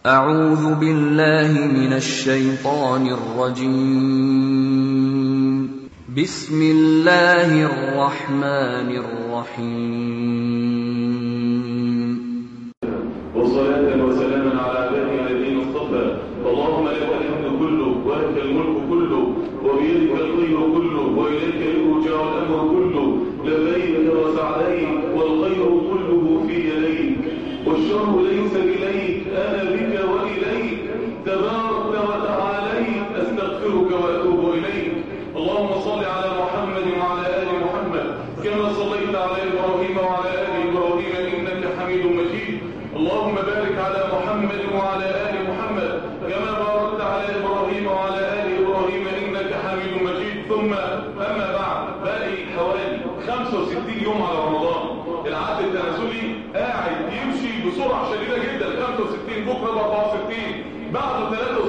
أعوذ بالله من الشيطان الرجيم بسم الله الرحمن الرحيم وصلاة وسلاما على عباده الذين اصطفى اللهم لك الحمد كله ولك الملك كله وبيدك الخير كله وإليك يرجع الأمر كله لبيك وسعديك والخير كله في يديك والشر ليس إليك أنا بك وإليك تبارك وتعاليك أستغفرك وأتوب إليك اللهم صل على محمد وعلى آل محمد كما صليت على إبراهيم وعلى آل إبراهيم إنك حميد مجيد اللهم بارك على محمد وعلى آل محمد كما باركت على إبراهيم وعلى آل إبراهيم إنك حميد مجيد ثم أما بعد باقي حوالي 65 يوم على رمضان العهد التنازلي قاعد يمشي بسرعة شديدة جدا 65 بكرة ب 64 بعده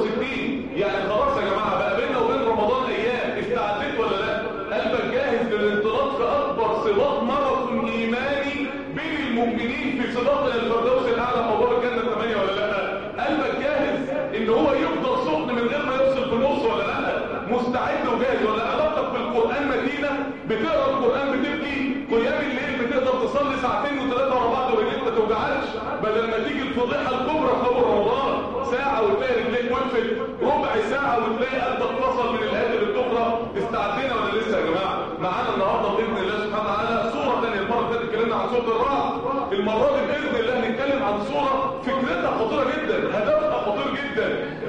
63 يعني خلاص يا جماعة بقى بيننا وبين رمضان أيام استعدت ولا لا؟ قلبك جاهز للانطلاق في أكبر سباق ماراثون إيماني بين المؤمنين في سباق الفردوس الأعلى موضوع الجنة 8 ولا لا؟ قلبك جاهز إن هو يفضل سخن من غير ما يفصل في النص ولا لا؟ مستعد وجاهز ولا علاقتك بالقرآن متينة بتقرا القرآن بتبكي قيام الليل بتقدر تصلي ساعتين وثلاثة ورا بعض ورجليك ما توجعكش بدل ما تيجي الفضيحة الكبرى في أول رمضان ساعة وتلاقي رجليك وقفت ربع ساعة وتلاقي قلبك فصل من الآيات اللي بتقرا استعدينا ولا لسه يا جماعة؟ معانا النهارده بإذن الله سبحانه وتعالى صورة ثانية المرة اللي فاتت اتكلمنا عن سورة الرعد المرة دي بإذن الله هنتكلم عن صورة فكرتها خطيرة جدا هدفها خطير جدا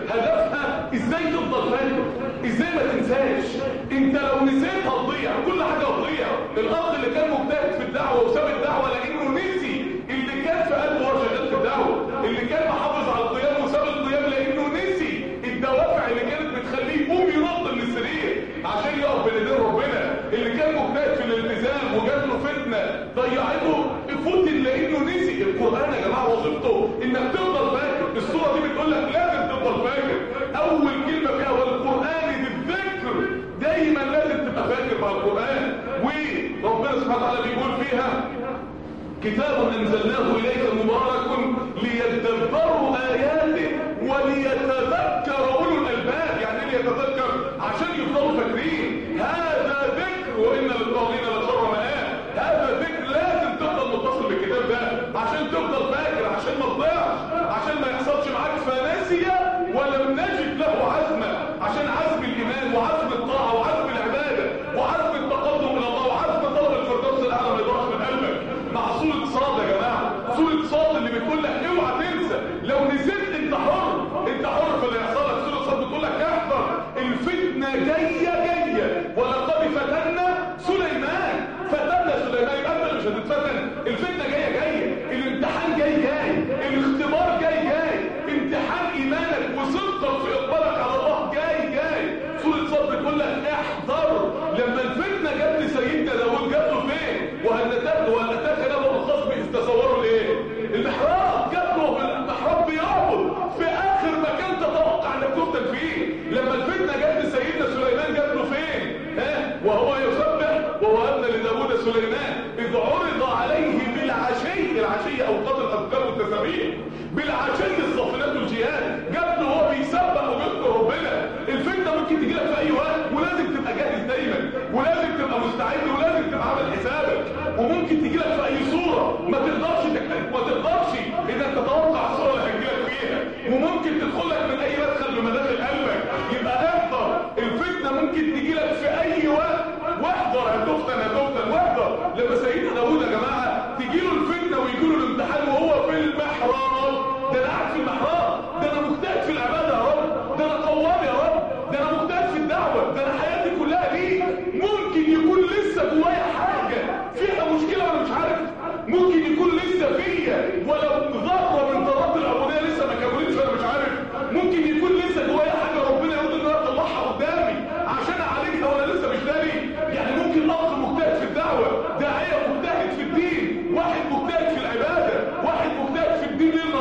هدفها ازاي تفضل فاكر ازاي ما تنساش انت لو نسيت هتضيع كل حاجة هتضيع الاخ اللي كان مجتهد في الدعوة وساب الدعوة لانه نسي اللي كان في قلبه وهو شغال في الدعوة اللي كان محافظ على القيام وساب القيام لانه نسي الدوافع اللي كانت بتخليه يقوم ينط من السرير عشان يقف بين ايدين ربنا اللي كان مجتهد في الالتزام وجات له فتنه ضيعته فتن لانه نسي القران يا جماعه وظيفته انك تفضل فاكر الصوره دي بتقول لك لازم تفضل فاكر اول كلمه فيها والقران بالذكر دايما لازم تبقى فاكر مع القران وربنا سبحانه وتعالى بيقول فيها كتاب أنزلناه إليك مبارك ليدبروا آياته وليتذكر أولو الألباب يعني ايه ليتذكر عشان يفضلوا فاكرين هذا ذكر وإن للطاغين لشر مآب هذا ذكر لازم تفضل متصل بالكتاب ده عشان تفضل فاكر عشان ما تضيعش عشان ما يحصلش معاك فناسية ولم نجد له عزمة عشان عزم الإيمان وعزم الطاعة وعزم العبادة وعزم التقدم إلى الله وعزم طلب الفردوس الأعلى ما يضيعش من قلبك مع سورة صاد يا جماعة سورة صاد اللي بتقول لك اوعى تنسى لو نسيت انت حر انت حر في اللي يحصل لك سورة صاد بتقول لك احذر الفتنة جاية جاية ولقد فتنا سليمان فتنا سليمان يبقى انت اللي مش هتتفتن الفتنة جاية جاية الامتحان جاي جاي الاختبار جاي جاي امتحان ايمانك وصدقك في اقبالك على الله جاي جاي سورة صاد بتقول لك احذر لما الفتنة جت لسيدنا داوود جات له فين وهل نتاك وهل نتاك له الخصم اذ تصوروا الايه المحراب جات له المحراب بيعبد في اخر مكان تتوقع انك تفتن فيه لما الفتنة جت لسيدنا سليمان جات له فين ها وهو يسبح ووهبنا لداوود سليمان اذ عرض عليه بالعشي العشي اوقات الاذكار والتسابيح بالعشي الصافنات والجهاد جات له وهو بيسبح وبيذكر ربنا الفتنة ممكن تجي لك في اي وقت ولازم تبقى جاهز دايما ولازم تبقى مستعد ولازم تبقى عامل حسابك وممكن تجي لك في اي صورة ما تقدرش تك- ما تقدرش انك تتوقع الصورة اللي هتجي لك فيها وممكن تدخل لك من اي مدخل من مداخل قلبك يبقى احذر الفتنة ممكن تجي لك في اي وقت واحذر هتفتن هتفتن واحذر لما سيدنا داوود يا جماعة تجي له الفتنة ويجي له الامتحان وهو في المحراب ده انا قاعد في المحراب ده انا مجتهد في العبادة يا رب ده انا قوام يا رب ده انا مجتهد في الدعوة ده انا حياتي كلها ليك ممكن يكون لسه جوايا حاجة فيها مشكلة وانا مش عارف ممكن يكون لسه فيا ولو ذرة من ذرات العبودية لسه ما كملتش وانا مش عارف ممكن يكون لسه جوايا حاجة ربنا يقول ان انا اطلعها قدامي عشان اعالجها وانا لسه مش داري يعني ممكن اخ مجتهد في الدعوة داعية مجتهد في الدين واحد مجتهد في العبادة واحد مجتهد في الدين ليل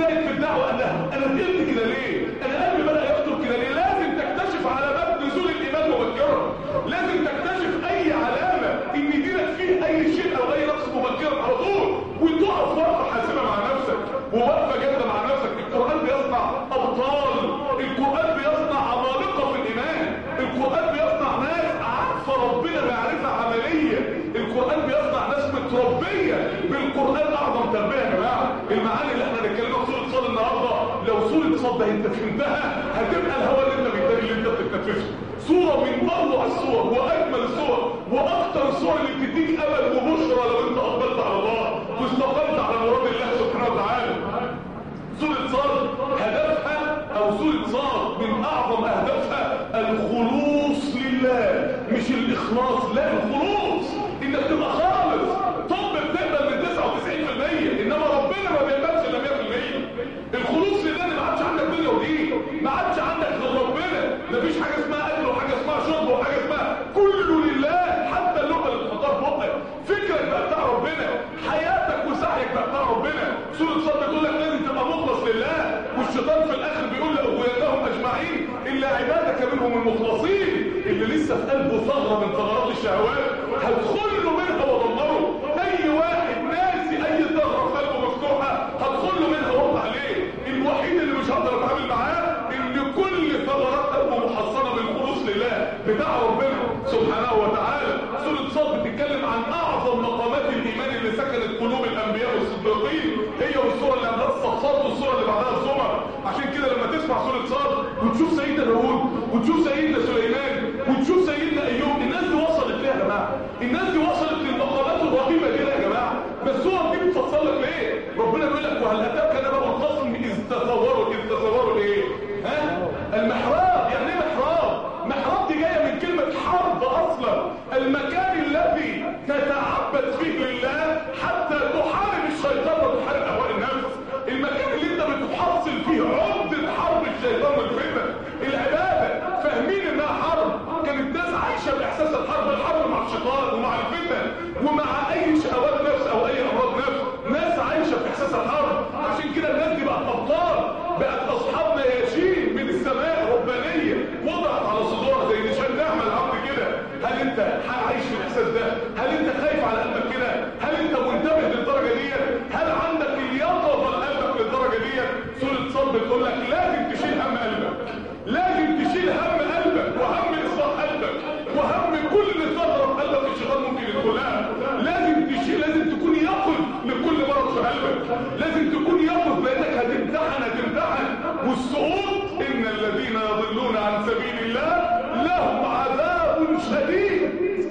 مجتهد في الدعوه انا انا فهمت كده ليه انا قلبي بدا يخطر كده ليه لازم تكتشف علامات نزول الايمان مبكرا لازم تكتشف اي علامه ان دينك فيه اي شيء او اي نقص مبكرا على طول وتقف وقفه حاسمه مع نفسك ووقفه جاده مع نفسك القران بيصنع ابطال القران بيصنع عمالقه في الايمان القران بيصنع ناس عارفه ربنا معرفه عمليه القران بيصنع ناس متربيه بالقران اعظم تربيه يا جماعه المعاني اللي احنا هنتكلمها في سوره صاد النهارده لو سوره صاد ده انت فهمتها هتبقى الهواء اللي انت محتاج اللي انت بتتنفسه صوره من اروع الصور واجمل الصور واكثر الصور اللي بتديك امل وبشرى لو انت اقبلت على الله واستقمت على مراد الله سبحانه وتعالى سورة صاد هدفها او سورة صاد من اعظم اهدافها الخلوص لله مش الاخلاص لا الخلوص انك تبقى خالص طب بتقبل من 99% انما ربنا ما بيقبلش الا 100% الخلوص لله ما عادش عندك دنيا ودين ما عادش عندك غير ربنا مفيش حاجه اسمها اكل وحاجه اسمها شرب وحاجه اسمها كله لله حتى اللقمه اللي بتحطها في بقك فكرك بقى بتاع ربنا حياتك وسعيك بقى بتاع ربنا سوره صاد بتقول لك لازم تبقى مخلص لله والشيطان في الاخر بيقول لاغويتهم اجمعين الا عبادك منهم المخلصين اللي لسه في قلبه ثغره من ثغرات الشهوات هتدخل له منها ودمره اي واحد ناسي اي ثغره في قلبه مفتوحه هتدخل له منها وقف عليه الوحيد اللي مش هقدر اتعامل معاه ان كل ثغرات قلبه محصنه بالخلوص لله بتاع ربنا سبحانه وتعالى سوره صاد بتتكلم عن اعظم مقامات الايمان اللي سكنت قلوب الانبياء والصديقين هي والسوره اللي قبلها الصفات والسوره اللي بعدها الزمر عشان كده لما تسمع سوره صاد وتشوف سيدنا داوود وتشوف سيدنا سليمان وتشوف سيدنا ايوب الناس دي وصلت ليه يا جماعه الناس دي وصلت للمقامات الرهيبه دي ليه يا جماعه بس الصور دي بتفصل لك ليه ربنا بيقول لك وهل اتاك نبأ الخصم اذ تصوروا اذ تصوروا ايه ها المحراب يعني ايه محراب محراب دي جايه من كلمه حرب اصلا المكان الذي تتعبد فيه لله حتى تحارب الشيطان وتحارب اهواء النفس المكان اللي انت بتحصل فيه عقده حرب الشيطان والفتن العباده فاهمين انها حرب كانت ناس عايشه باحساس الحرب الحرب مع الشيطان ومع الفتن ومع اي شهوات نفس او اي امراض نفس ناس عايشه باحساس الحرب عشان كده الناس دي بقت ابطال بقت اصحاب نياشين من السماء ربانيه وضعت على صدورها زي نشان نعمه العبد كده هل انت عايش في الاحساس ده هل انت خايف على قلبك كده هل انت منتبه للدرجه دي هل عندك اليقظه لقلبك للدرجه دي سوره صاد بتقول لك لازم تشيل هم قلبك لازم تشيل هم قلبك وهم اصلاح قلبك وهم كل ثغره في قلبك الشيطان ممكن يدخلها لازم تشيل لازم تكون يقظ لكل مرض في قلبك لازم تكون يقظ لانك هتمتحن هتمتحن والسقوط ان الذين يضلون عن سبيل الله لهم عذاب شديد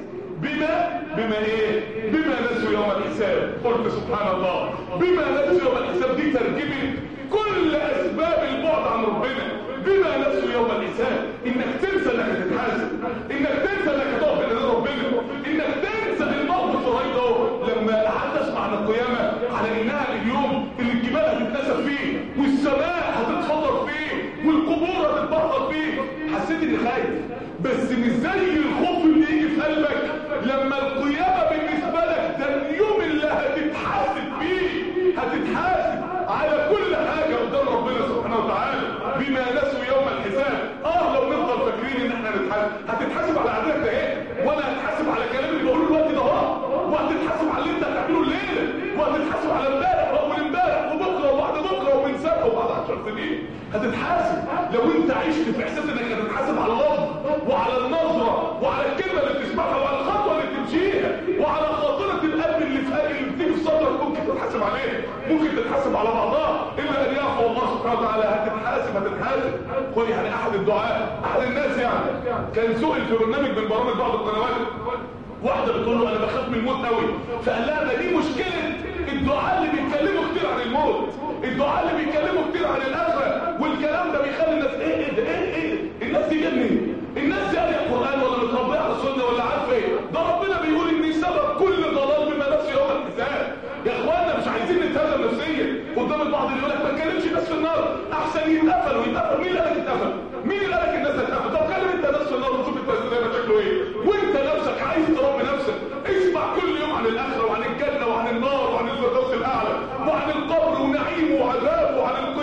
بما بما ايه بما نسوا يوم الحساب قلت سبحان الله بما نسوا يوم الحساب دي ترجمه كل اسباب البعد عن ربنا بما نسوا يوم الحساب انك تنسى انك هتتحاسب انك تنسى انك هتقف بين ايدين ربنا انك تنسى الموقف الرهيب ده لما قعدت اسمع عن القيامه على انها اليوم اللي الجبال هتتنسف فيه والسماء هتتفطر فيه والقبور هتتبطل فيه حسيت اني خايف بس مش زي الخوف اللي يجي في قلبك لما القيامه بالنسبه لك ده اليوم اللي هتتحاسب فيه هتتحاسب على كل حاجه قدام ربنا سبحانه وتعالى بما نسوا يوم الحساب اه لو نفضل فاكرين ان احنا نتحاسب هتتحاسب على عادتك ده ايه وانا هتحاسب على كلام اللي بقوله الوقت ده اهو وهتتحاسب على اللي انت هتعمله الليله وهتتحاسب على امبارح واول امبارح وبكره وبعد بكره ومن سنه وبعد 10 سنين هتتحاسب لو انت عشت في احساس انك هتتحاسب على اللفظ وعلى النظره وعلى الكلمه اللي بتسمعها وعلى الخطوه اللي بتمشيها وعلى خاطره القلب اللي في اللي بتيجي في صدرك ممكن تتحاسب عليه ممكن تتحاسب على بعضها الا ان يعفو الله سبحانه وتعالى هتتحاسب هتتحاسب قول يعني احد الدعاء احد الناس يعني كان سئل في برنامج من برامج بعض القنوات واحده بتقول له انا بخاف من الموت قوي فقال لها ده دي مشكله الدعاء اللي بيتكلموا كتير عن الموت الدعاء اللي بيتكلموا كتير عن الاخره والكلام ده بيخلي الناس ايه ايه ده ايه ايه الناس دي جنني الناس دي قاريه القران ولا متربيه على السنه ولا عارفه ايه ده ربنا بيقول ان سبب كل ضلال بما نفسه يوم الحساب يا اخوانا مش عايزين نتهزم نفسيا قدام البعض اللي يقول لك ما تكلمش الناس في النار احسن يتقفل ويتقفل مين اللي قال لك اتقفل مين اللي قال لك الناس هتقفل طب كلم انت ناس في النار وشوف التهزيز ده شكله ايه وانت نفسك عايز تربي نفسك اسمع كل يوم عن الاخره وعن الجنه وعن النار وعن الفردوس الاعلى وعن القبر ونعيمه وعذابه وعن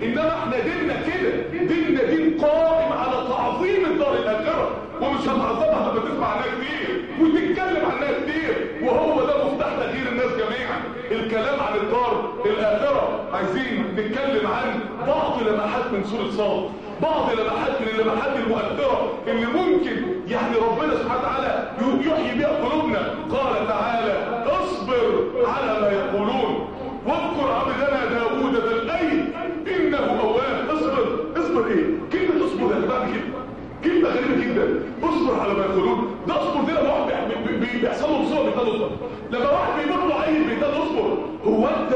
انما احنا ديننا كده ديننا دين قائم على تعظيم الدار الاخره ومش هتعظمها لما تسمع عنها كتير وتتكلم عنها كتير وهو ده مفتاح تغيير الناس جميعا الكلام عن الدار الاخره عايزين نتكلم عن بعض لمحات من سوره صاد بعض لمحات من اللمحات المؤثره اللي ممكن يعني ربنا سبحانه وتعالى يحيي بها قلوبنا قال تعالى اصبر على ما يقولون واذكر عبدنا داوود ذا الايد انه اواب اصبر اصبر ايه كلمه اصبر يا جماعه كده كلمه غريبه جدا اصبر على ما يقولون ده اصبر دي لما واحد بي- بي- بيحصل له مصيبه بيتقال اصبر لما واحد بيمر له عيب بيتقال اصبر هو انت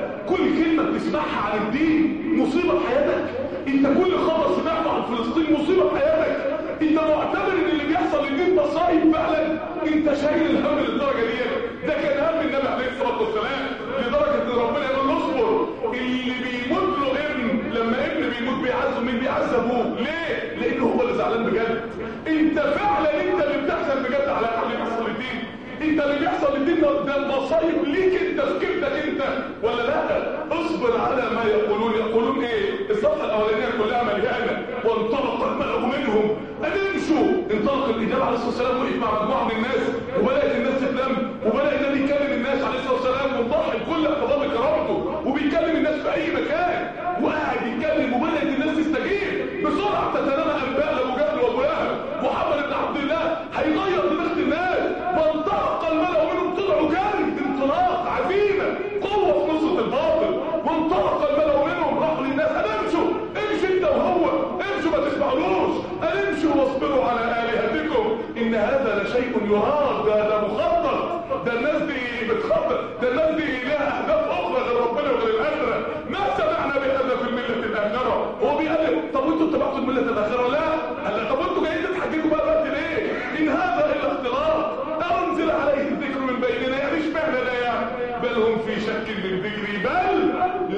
كل كلمه بتسمعها عن الدين مصيبه في حياتك انت كل خبر سمعته عن فلسطين مصيبه في حياتك انت معتبر ان اللي بيحصل للدين مصايب فعلا انت شايل الهم للدرجه دي ده كان هم النبي عليه الصلاه والسلام لدرجه ان ربنا يقول له اصبر اللي بيموت له ابن لما ابن بيموت بيعذب مين بيعذب ابوه ليه لانه هو اللي زعلان بجد انت فعلا انت اللي بتحزن بجد على اللي بيحصل للدين انت اللي بيحصل للدين ده ده مصايب ليك انت في كبدك انت ولا لا اصبر على ما يقولون يقولون ايه الصفحه الاولانيه كلها مليانه وانطلق الملأ منهم ان امشوا انطلق الاجابه عليه الصلاه والسلام وقف مع مجموعه من الناس وبدات الناس تتلم وبدا النبي يكلم الناس عليه الصلاه والسلام وضحى بكل اقدام كرامته وبيكلم الناس في اي مكان وقاعد يتكلم وبدات الناس تستجيب بسرعه تتنامى انباء لابو جهل وابو لهب محمد بن عبد الله هيغير دماغ الناس وانطلق الملأ منهم طلعوا جري انطلاق عزيمه قوه في نصره الباطل وانطلق الملأ منهم راحوا للناس ان امشوا امشي انت وهو امشوا ما تسمعلوش ان امشوا واصبروا على الهتكم ان هذا لشيء يراد ده ده مخطط ده الناس دي بتخطط ده الناس دي لها اهداف اخرى غير ربنا وغير الاخره ما سمعنا بهذا في المله الاخره هو بيقلب طب وانتوا اتبعتوا المله الاخره لا قال لك طب وانتوا جايين تتحججوا بقى دلوقتي ليه ان هذا الا اختلاط انزل عليه الذكر من بيننا يعني اشمعنى لا يعني بل هم في شك من ذكري بل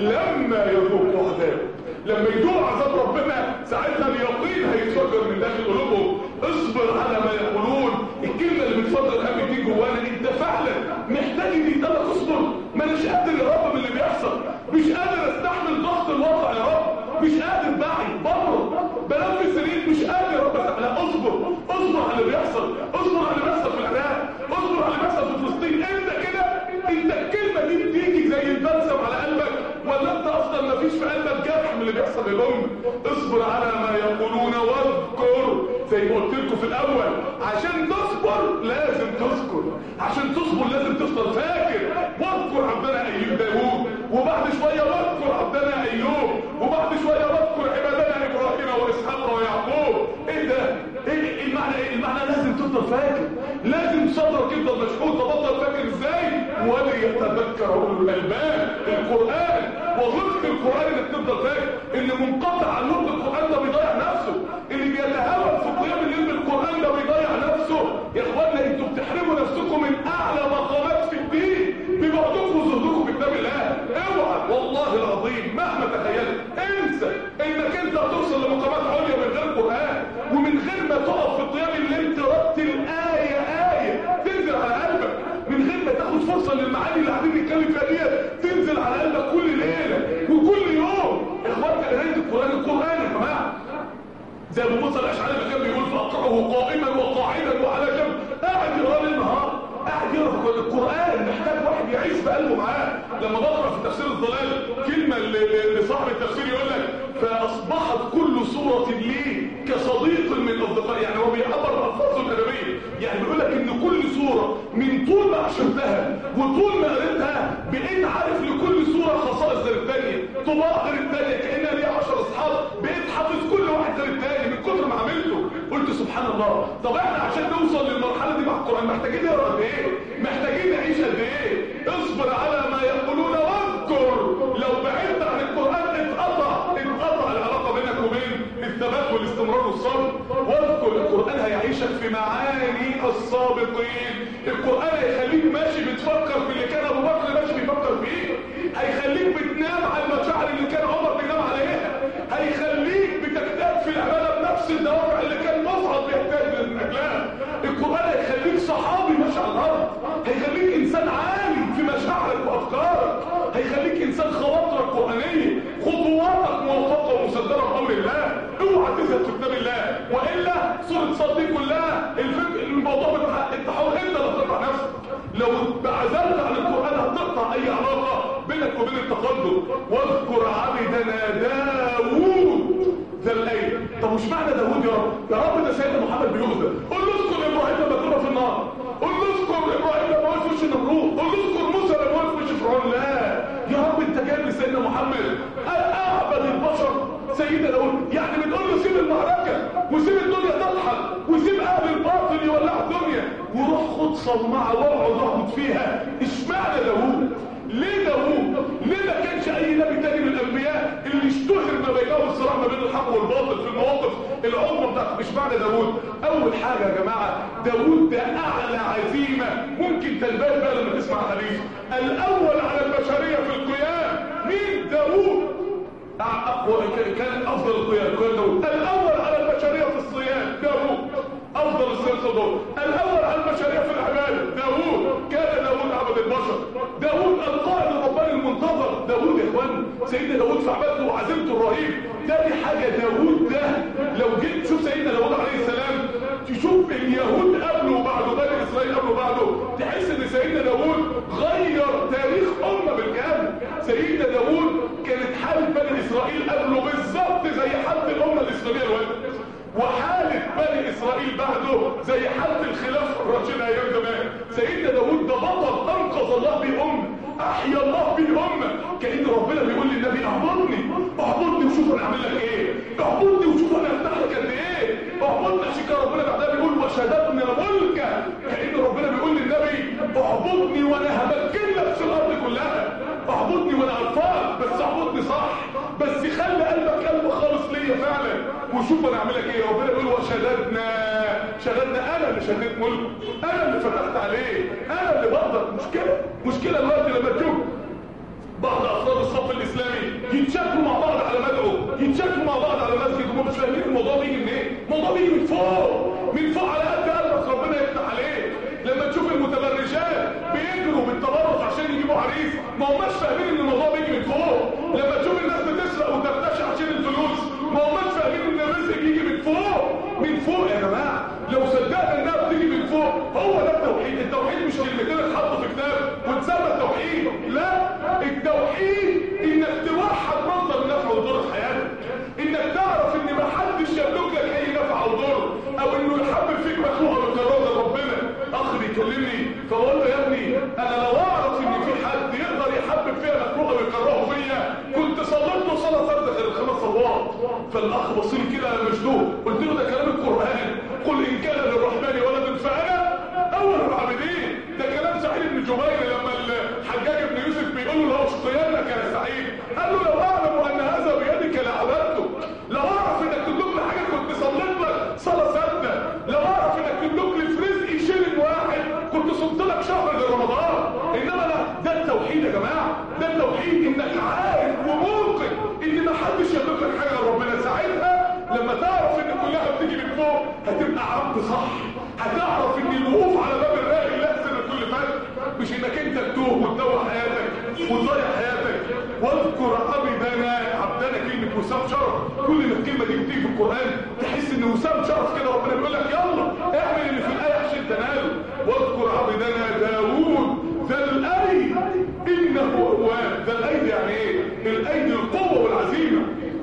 لما يذوقوا عذاب لما يدوق عذاب ربنا ساعتها اليقين هيتفجر من داخل قلوبهم اصبر على ما يقولون الكلمه اللي بتفجر قلبك دي جوانا انت فعلا محتاج ان يتقال اصبر ما اناش قادر يا رب من اللي بيحصل مش قادر استحمل ضغط الوضع يا رب مش قادر بعي بره بنام في السرير مش قادر يا رب لا اصبر اصبر على اللي بيحصل اصبر على اللي بيحصل في العراق اصبر على اللي بيحصل في فلسطين انت كده انت الكلمه دي بتيجي زي البلسم على قلبك ولا انت اصلا ما فيش في قلبك جرح من اللي بيحصل للامه اصبر على ما يقولون واذكر زي ما قلت لكم في الاول عشان تصبر لازم تذكر عشان تصبر لازم تفضل فاكر واذكر عبدنا ايوب داوود وبعد شويه واذكر عبدنا ايوب وبعد شويه واذكر عبادنا ابراهيم واسحاق ويعقوب ايه ده ايه المعنى ايه المعنى لازم تفضل فاكر لازم صدرك يفضل مشحون تفضل فاكر ازاي وليتذكر اولو الالباب القران وظيفه القران انك تفضل فاكر اللي منقطع عن نور القران ده بيضيع نفسه اللي بيتهاون في قيام الليل بالقران ده بيضيع نفسه يا اخوانا انتوا بتحرموا نفسكم من اعلى مقامات في الدين ببعضكم وزهدكم في كتاب الله اوعى والله العظيم مهما تخيلت انسى انك انت هتوصل لمقامات عليا من غير قران ومن غير ما تقف في قيام الليل ترتل ايه ايه تنزل على قلبك من غير ما تاخد فرصه للمعاني اللي قاعدين نتكلم فيها ديت تنزل على قلبك كل ليله وكل يوم اخواتنا قرايه القران القران يا جماعه زي ابو موسى الاشعري اللي كان بيقول فاقراه قائما وقاعدا وعلى جنب قاعد يقرا ليل نهار قاعد يقرا القران محتاج واحد يعيش بقلبه معاه لما بقرا في تفسير الضلال كلمه ل- ل- لصاحب التفسير يقول لك فاصبحت كل سوره لي كصديق من اصدقائي يعني هو بيعبر بالفاظه الادبيه يعني بيقول لك ان كل سوره من طول ما عشرتها وطول ما قريتها بقيت عارف لكل سوره خصائص غير الثانيه طباع غير الثانيه كانها ليها 10 اصحاب بقيت حافظ كل واحد غير الثاني من كتر ما عملته قلت سبحان الله طب احنا عشان نوصل للمرحله دي مع القران محتاجين نقرا قد ايه محتاجين نعيش قد ايه اصبر على ما يقولون واذكر لو بعدت عن القران اتقطع اتقطع العلاقه بينك وبين الثبات والاستمرار والصبر واذكر القران هيعيشك في معاني السابقين القران هيخليك ماشي بتفكر في اللي كان ابو بكر ماشي بيفكر فيه هيخليك بتنام على المشاعر اللي كان عمر بينام عليها هيخليك بتجتهد في العباده بنفس الدوافع اللي كان مصعب بيحتاج للاجلال القران هيخليك صحابي ماشي على الارض هيخليك انسان عالي في مشاعرك وافكارك هيخليك انسان خواطرك قرانيه خطواتك برضه واذكر عبدنا داوود ذا الايه طب مش معنى داوود يا رب يا رب ده سيدنا محمد بيؤذى قول له اذكر ابراهيم لما كنا في النار قول له اذكر ابراهيم لما وقف وش النمرود قول له اذكر موسى لما وقف وش فرعون لا يا رب انت جايب لسيدنا محمد اعبد البشر سيدنا داوود يعني بتقول له سيب المعركه وسيب الدنيا تضحك وسيب اهل الباطل يولعوا الدنيا وروح خد صومعه واقعد اعبد فيها اشمعنى داوود ليه داوود ليه ما كانش اي نبي تاني من الانبياء اللي اشتهر ما بينهم الصراع ما بين الحق والباطل في المواقف العظمى بتاعت مش معنى داوود اول حاجه يا جماعه داوود ده اعلى عزيمه ممكن تنبهر بقى لما تسمع حديث الاول على البشريه في القيام مين داوود أقوى كان افضل القيام كان داوود الاول على البشريه في الصيام داوود افضل الصيام صدور الاول على البشريه في العباده داوود كان داوود عبد البشر داوود القائد الرباني المنتظر داوود يا اخوان سيدنا داوود في عبادته وعزيمته الرهيب ده دي حاجه داوود ده لو جيت تشوف سيدنا داوود عليه السلام تشوف اليهود قبله وبعده بني اسرائيل قبله وبعده تحس ان سيدنا داوود غير تاريخ امه بالكامل سيدنا داوود كانت حال بني اسرائيل قبله بالظبط زي حالة الامه الاسلاميه الوقت وحالة بني اسرائيل بعده زي حالة الخلافة الراشدة ايام زمان سيدنا داوود ده بطل انقذ الله بيه امه احيا الله بيه امه كأن ربنا بيقول للنبي اعبدني اعبدني وشوف انا اعمل لك ايه اعبدني وشوف انا افتح لك قد ايه اعبدني عشان كده ربنا بعدها بيقول وشددنا ملكا كأن ربنا بيقول للنبي اعبدني وانا همكن لك في الارض كلها اعبدني وانا عرفان بس اعبدني صح بس خلي قلبك قلب خالص ليا فعلا وشوف انا اعمل لك ايه ربنا يقول وشددنا شددنا انا اللي شددت ملكه انا اللي فتحت عليه انا اللي بقدر مشكله مشكله دلوقتي لما تشوف بعض افراد الصف الاسلامي يتشكلوا مع بعض على مدعو يتشكلوا مع بعض على مسجد وهم مش فاهمين الموضوع بيجي منين الموضوع بيجي من فوق من فوق على قد قلبك ربنا يفتح عليه لما تشوف المتبرجات بيجروا بالتبرج عشان يجيبوا عريس ما هماش فاهمين ان الموضوع بيجي من فوق لما تشوف الناس بتسرق وترتشي عشان الفلوس ما هماش فاهمين ان الرزق يجي من فوق من فوق يا جماعه لو صدقنا انها بتيجي من فوق هو ده التوحيد التوحيد مش كلمتين اتحطوا في كتاب واتسمى التوحيد لا التوحيد انك توحد مصدر النفع والضر في حياتك انك تعرف ان ما حدش يملك لك اي نفع او ضر او انه يحبب فيك مخلوق او يكرر ربنا اخ بيكلمني فبقول له يا ابني انا لو اعرف ان في حد يقدر يحبب فيها مخلوق او يكرهه فيا كنت صليت له صلاه فرد غير الخمس صلوات فالاخ بص لي كده مشدود قلت له ده كلام القران قل ان كان للرحمن ولد فانا اول العابدين ده كلام سعيد بن جبير لما الحجاج بن يوسف بيقول له لو اشتيانك يا سعيد قال له لو اعلم ان هذا بيدك لعبدته لو اعرف انك تملك لي حاجه كنت صليت لك صلاه ثابته لو اعرف انك تملك لي في رزقي شيل واحد كنت صمت لك شهر لرمضان انما لا ده التوحيد يا جماعه ده التوحيد انك عارف وموقن ان ما حدش يملك لك حاجه غير ربنا ساعتها لما تعرف ان كلها بتيجي من فوق هتبقى عبد صح هتعرف ان الوقوف على باب الراجل لازم كل فرق مش انك انت تتوه وتدور حياتك وتضيع حياتك واذكر عبدنا عبدنا كلمه وسام شرف كل ما الكلمه دي بتيجي في القران تحس ان وسام شرف كده ربنا بيقول لك يلا اعمل اللي في الايه عشان تناله واذكر عبدنا داوود ذا الايد انه اواب ذا الايد يعني ايه الايد القوه والعزيمه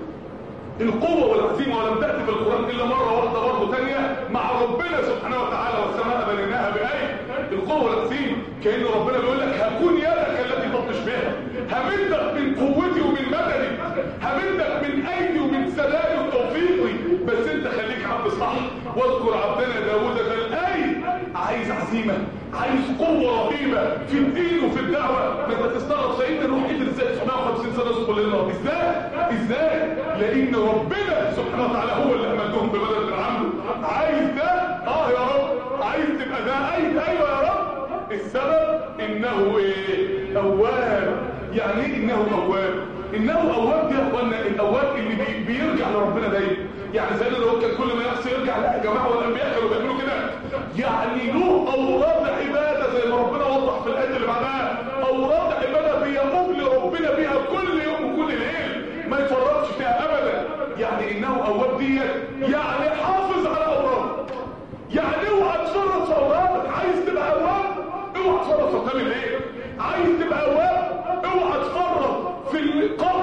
القوة والعزيمة ولم تأتي في القرآن إلا مرة واحدة برضه ثانية مع ربنا سبحانه وتعالى والسماء بنيناها بأي القوة والعزيمة كأن ربنا بيقول لك هكون يدك التي تبطش بها همدك من قوتي ومن مددي همدك من أيدي ومن سدادي وتوفيقي بس أنت خليك عبد صح واذكر عبدنا داوود ذا الآي عايز عزيمة عايز قوة رهيبة في الدين وفي الدعوة ما انت تستغرب سيدنا نوح قدر ازاي 950 سنة يدخل للنار ازاي ازاي لان ربنا سبحانه وتعالى هو اللي امدهم بمدد من عنده عايز ده اه يا رب عايز تبقى ده ايوه ايوه يا رب السبب انه ايه اواب يعني ايه انه اواب انه اواب دي يا اخوانا الاواب اللي بي بيرجع لربنا دايما يعني زي لو كان كل ما يحصل يرجع لا يا جماعه والانبياء كانوا بيعملوا كده يعني له اوراد عباده زي ما ربنا وضح في الايه اللي بعدها اوراد عباده بيقوم لربنا بيها كل يوم وكل ليل ما يفرطش فيها ابدا يعني انه اواب ديت يعني حافظ على اوراد يعني اوعى تفرط في اورادك عايز تبقى اواب اوعى تفرط في قيام الليل عايز تبقى اواب اوعى تفرط في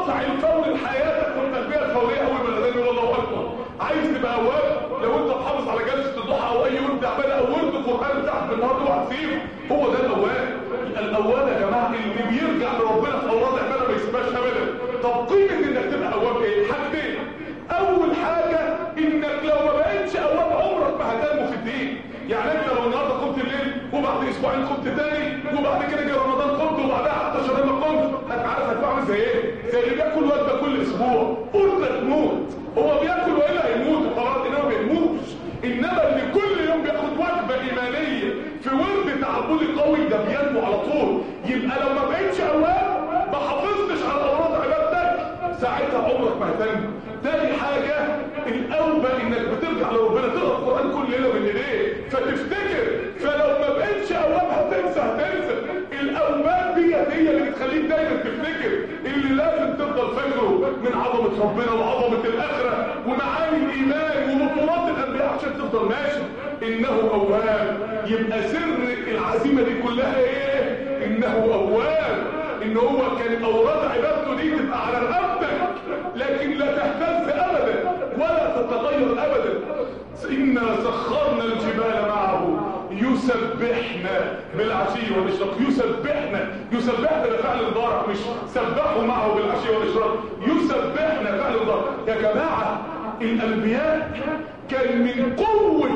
الواقع الفوري لحياتك والتربيه الفوريه اول ما الاذان يقول الله اكبر عايز تبقى اواب لو انت محافظ على جلسه الضحى او اي ورد تعبان او ورد القران بتاعك بالنهار اوعى تسيبه هو ده الاواب الاواب يا جماعه اللي بيرجع لربنا في اوراد عباده ما يسيبهاش ابدا طب قيمه انك تبقى اواب ايه حاجتين اول حاجه انك لو ما بقتش اواب عمرك ما هتنمو في الدين يعني انت لو النهارده قمت الليل وبعد اسبوعين قمت تاني وبعد كده جه رمضان قمت وبعدها حتى شهرين ما قمت هتعرف هتعمل زي ايه زي اللي بياكل وجبه كل اسبوع قلت تموت هو بياكل والا هيموت وخلاص انما ما بيموتش انما اللي كل يوم بياخد وجبه ايمانيه في ورد تعبدي قوي ده بينمو على طول يبقى لو ما بقتش اواب ما حافظتش على اوراد عبادتك ساعتها عمرك ما هتنمو تاني حاجه الاوبه انك بترجع لربنا تقرا القران كل ليله من ايديه فتفتكر فلو ما بقتش اواب هتنسى هتنسى الاوبات دي هي اللي بتخليك دايما تفتكر اللي لازم تفضل فاكره من عظمه ربنا وعظمه الاخره ومعاني الايمان وبطولات الانبياء عشان تفضل ماشي انه اواب يبقى سر العزيمه دي كلها ايه انه اواب ان هو كان اوراد عبادته دي تبقى على رقبتك لكن لا تهتز ابدا ولا تتغير ابدا انا سخرنا الجبال معه يسبحنا بالعشي والاشراق يسبحنا يسبحنا ده فعل الضارع مش سبحوا معه بالعشي والاشراق يسبحنا فعل الضارع يا جماعه الانبياء كان من قوه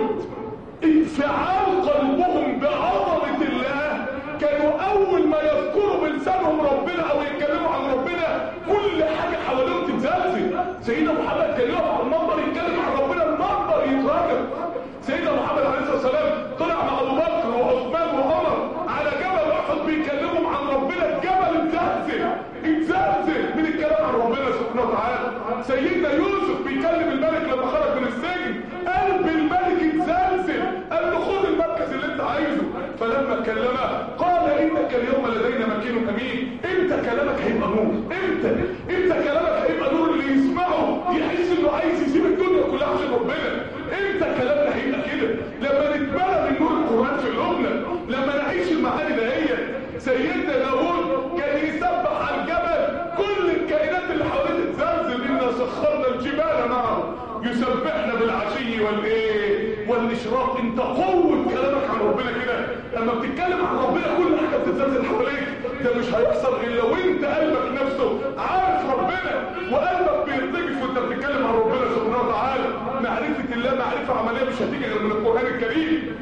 انفعال قلبهم بعظمه الله كانوا اول ما يذكروا بلسانهم ربنا او يتكلموا عن ربنا كل حاجه حواليهم تتزلزل سيدنا محمد كان يقف على المنبر يتكلم عن ربنا المنبر يتراجع سيدنا محمد عليه الصلاه والسلام طلع مع ابو بكر وعثمان وعمر على جبل احد بيكلموا عن ربنا الجبل اتزلزل اتزلزل من الكلام عن ربنا سبحانه وتعالى سيدنا يوسف بيكلم الملك لما خرج من السجن قلب الملك اتزلزل قال له خد المركز اللي انت عايزه فلما كلمه قال انك اليوم لدينا مكين امين امتى كلامك هيبقى نور امتى امتى كلامك هيبقى نور اللي يسمعه يحس انه عايز يسيب الدنيا كلها عشان ربنا امتى كلامنا هيبقى كده لما نتملى من نور القران في قلوبنا لما نعيش المعاني دهيت سيدنا داوود كان يسبح على الجبل كل الكائنات اللي حواليه تتزلزل انا سخرنا الجبال معه يسبحنا بالعشي والايه والاشراق انت قوه كلامك عن ربنا كده لما بتتكلم عن ربنا كل حاجه بتتزلزل حواليك ده مش هيحصل غير لو انت قلبك نفسه عارف ربنا وقلبك بيرتجف وانت بتتكلم عن ربنا سبحانه وتعالى معرفه الله معرفه عمليه مش هتيجي غير من القران الكريم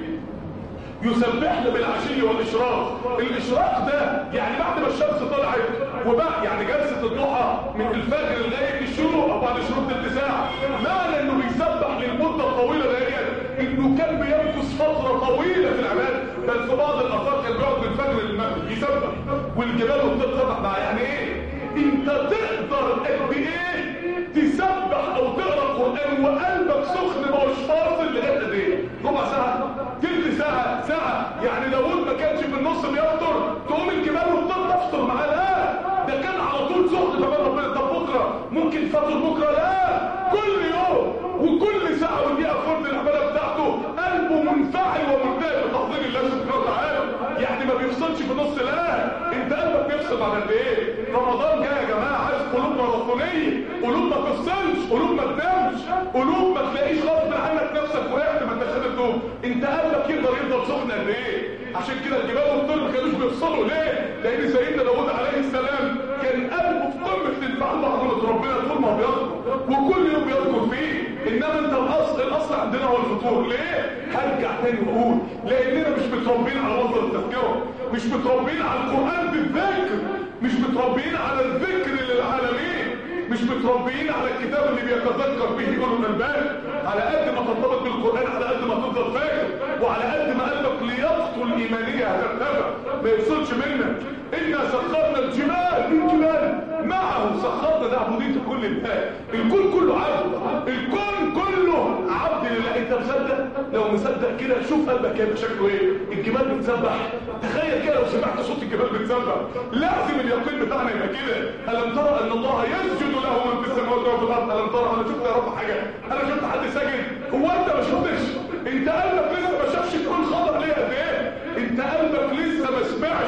يسبحنا بالعشي والاشراق الاشراق ده يعني بعد ما الشمس طلعت وبقى يعني جلسه الضحى من الفجر لغايه الشروق او بعد شروق تلت ساعه معنى انه بيسبح للمده الطويله ديت انه كان بيمكث فتره طويله في العباده بل في بعض الاثار كان بيقعد من الفجر للمغرب يسبح والجبال بتتقطع مع يعني ايه انت تقدر قد ايه تسبح او تقرا القران وقلبك سخن ما هوش فاصل لغايه قد ايه ربع ساعه تلت ساعه ساعه يعني داوود ما كانش في النص بيفطر تقوم الجبال وتفضل تفطر معاه لا ده كان على طول سخن كمان ربنا طب بكره ممكن فطر بكره لا كل يوم وكل ساعه ودقيقه فرد العباده بتاعته قلبه منفعل ومنتهي بتفضيل الله سبحانه وتعالى يعني ما بيفصلش في نص لا انت قلبك بيفصل بعد قد ايه رمضان جاي يا جماعه عايز قلوب ماراثونيه قلوب ما تفصلش قلوب ما تنامش قلوب ما تلاقيش غصب عنك نفسك وقعت ما انتش قادر تقوم انت قلبك يقدر يفضل سخن قد ايه عشان كده الجبال والطير ما كانوش بيفصلوا ليه لان سيدنا داوود عليه السلام كان قلبه في قمه الانفعال بعظمه ربنا طول ما هو بيذكر وكل يوم بيذكر فيه انما انت الاصل الاصل عندنا هو الفطور ليه هرجع تاني واقول لاننا مش متربيين على مصدر التذكره مش متربيين على القران بالذكر مش متربيين على الذكر للعالمين مش متربيين على الكتاب اللي بيتذكر به اولو الالباب على قد ما ترتبط بالقران على قد ما تفضل فاكر وعلى قد ما قلبك لياقته الايمانيه هترتفع ما يفصلش منك انا سخرنا الجبال الجبال معه سخرنا ده عبوديه كل الله الكون كله عبد الكون كله عبد لله انت مصدق لو مصدق كده شوف قلبك هيبقى شكله ايه الجبال بتسبح تخيل كده لو سمعت صوت الجبال بتسبح لازم اليقين بتاعنا يبقى كده الم ترى ان الله يسجد له من في السماوات وفي الارض الم ترى انا شفت يا رب حاجه انا شفت حد ساجد هو انت ما شفتش انت قلبك لسه ما شافش كل خطر ليه قد ايه انت قلبك لسه ما سمعش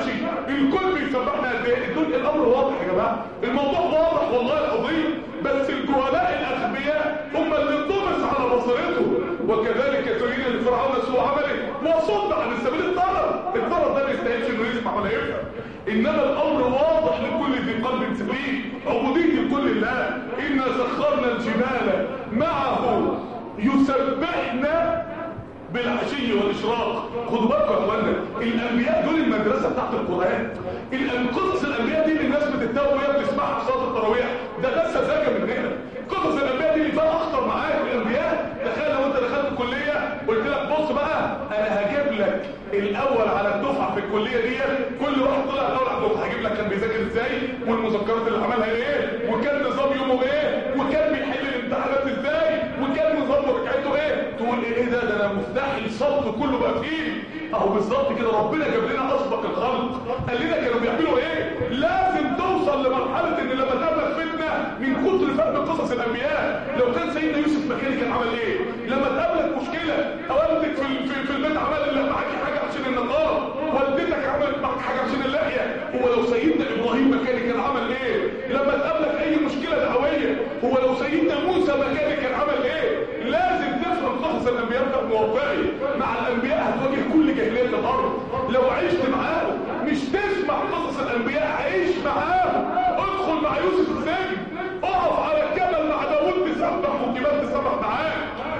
الكل بيسبحنا قد ايه الدنيا الامر واضح يا جماعه الموضوع واضح والله العظيم بس الجهلاء الاغبياء هم اللي انطمس على بصيرته وكذلك زين لفرعون سوء عمله وصد عن السبيل الطرد الطرد ده ما يستاهلش انه يسمع ولا يفهم انما الامر واضح لكل ذي قلب سليم عبوديه لكل الله انا سخرنا الجبال معه يسبحنا بالعشي والاشراق خدوا بالكم يا اخوانا الانبياء دول المدرسه بتاعت القران الأن- قصص الانبياء دي اللي الناس بتتوه وهي بتسمعها في صلاه التراويح ده بس سذاجه مننا قصص الانبياء دي اللي فيها اخطر معاك الانبياء تخيل لو انت دخلت الكليه قلت لك بص بقى انا هجيب لك الاول على الدفعه في الكليه دي كل واحد طلع الاول على الدفعه هجيب لك كان بيذاكر ازاي والمذكرات اللي عملها ايه وكان نظام يومه ايه وكان بيحل الامتحانات ازاي وكان نظام مراجعته ايه تقول ايه ايه ده ده انا مفتاح الصف كله بقى فيه اهو بالظبط كده ربنا جاب لنا اسبق الخلق قال لنا كانوا بيعملوا ايه لازم توصل لمرحله ان لما تقابلك فتنه من كتر فهم قصص الانبياء لو كان سيدنا يوسف مكاني كان عمل ايه لما تقابلك مشكله والدك في في, في البيت عمل لك معاكي حاجه عشان النقاب والدتك عملت معاك حاجه عشان اللحيه هو لو سيدنا ابراهيم مكاني كان عمل ايه لما تقابلك اي مشكله دعويه هو لو سيدنا موسى مكاني كان عمل ايه لازم تفهم قصص الانبياء ده واقعي مع الانبياء هتواجه كل جاهليه الارض لو عشت معاهم مش تسمع قصص الانبياء عيش معاهم ادخل مع يوسف السجن اقف على الجبل مع داوود تسبح والجبال تسبح معاه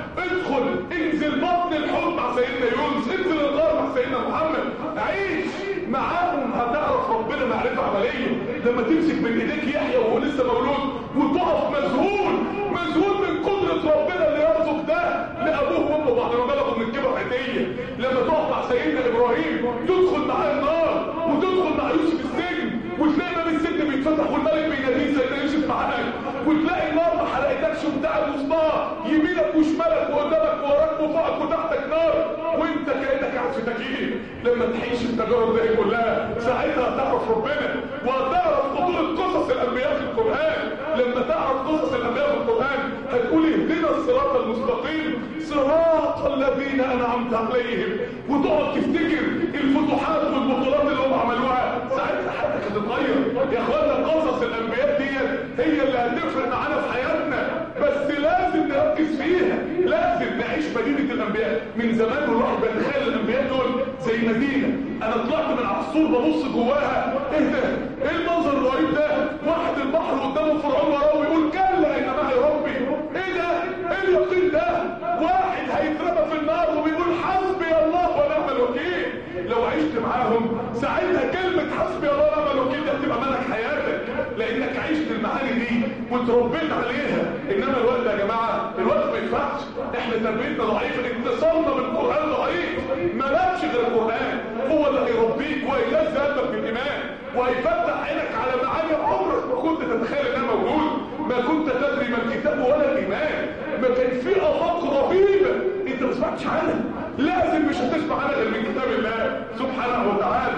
ادخل انزل بطن الحوض مع سيدنا يونس انزل الغار مع سيدنا محمد عيش معاهم هتعرف ربنا معرفة عملية لما تمسك من ايديك يحيى وهو لسه مولود وتقف مذهول مذهول من قدرة ربنا اللي يرزق ده لأبوه وأمه بعد ما بلغوا من الكبر عتية لما تقف مع سيدنا إبراهيم تدخل معاه النار وتدخل مع يوسف السجن وتلاقي باب السجن بيتفتح والملك بيناديه سيدنا يوسف معاك وتلاقي النار ما حرقتكش وبتاعت وسطها يمينك وشمالك وقدامك ووراك وفوقك وتحتك نار وانت كانك قاعد في تكييف لما تعيش التجارب دي كلها ساعتها هتعرف ربنا وهتعرف خطوره قصص الانبياء في القران لما تعرف قصص الانبياء في القران هتقول اهدنا الصراط المستقيم صراط الذين انعمت عليهم وتقعد تفتكر الفتوحات والبطولات اللي هم عملوها ساعتها حياتك هتتغير يا اخوانا قصص الانبياء دي هي اللي هتفرق معانا في حياتنا بس لازم نركز فيها لازم نعيش مدينة الانبياء من زمان والواحد بيتخيل الانبياء دول زي مدينة انا طلعت من عصفور ببص جواها ايه ده ايه المنظر الرهيب ده واحد البحر قدامه فرعون وراه ويقول كلا ان معي ربي ايه ده ايه اليقين ده واحد هيترمى في النار وبيقول حسبي الله ونعم الوكيل لو عشت معاهم ساعتها كلمة حسبي الله ونعم الوكيل دي هتبقى ملك حياتك لانك عشت المعاني دي وتربيت عليها انما الوقت يا جماعة الوقت ما ينفعش احنا تربيتنا ضعيفة اتصالنا بالقرآن ضعيف مالكش غير القرآن هو اللي هيربيك وهينزل قلبك بالايمان وهيفتح عينك على معاني عمرك ما كنت تتخيل انها موجود ما كنت تدري ما الكتاب ولا الايمان ما كان في افاق رهيبه انت ما سمعتش عنها لازم مش هتسمع عنها غير من كتاب الله سبحانه وتعالى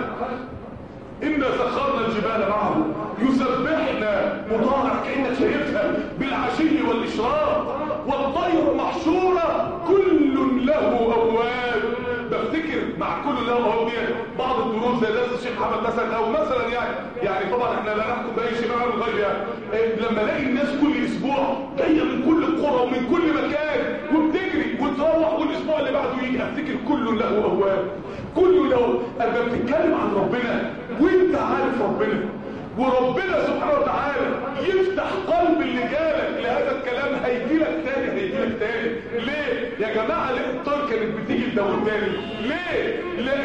إنا سخرنا الجبال معه يسبحنا مطارع كأنك شايفها بالعشي والإشراق والطير محشورة كل له أواب بفتكر مع كل له أواب دي بعض الدروس زي درس الشيخ محمد مثلا أو مثلا يعني يعني طبعا احنا لا نحكم بأي شيء من الغيب يعني إيه، لما الاقي الناس كل أسبوع جاية من كل القرى ومن كل مكان وبتجري وتروح والأسبوع اللي بعده يجي أفتكر كل له أواب كل له أما بتتكلم عن ربنا وانت عارف ربنا وربنا سبحانه وتعالى يفتح قلب اللي جالك لهذا الكلام هيجي لك تاني هيجي لك تاني ليه يا جماعه ليه الطير كانت بتيجي لداود تاني ليه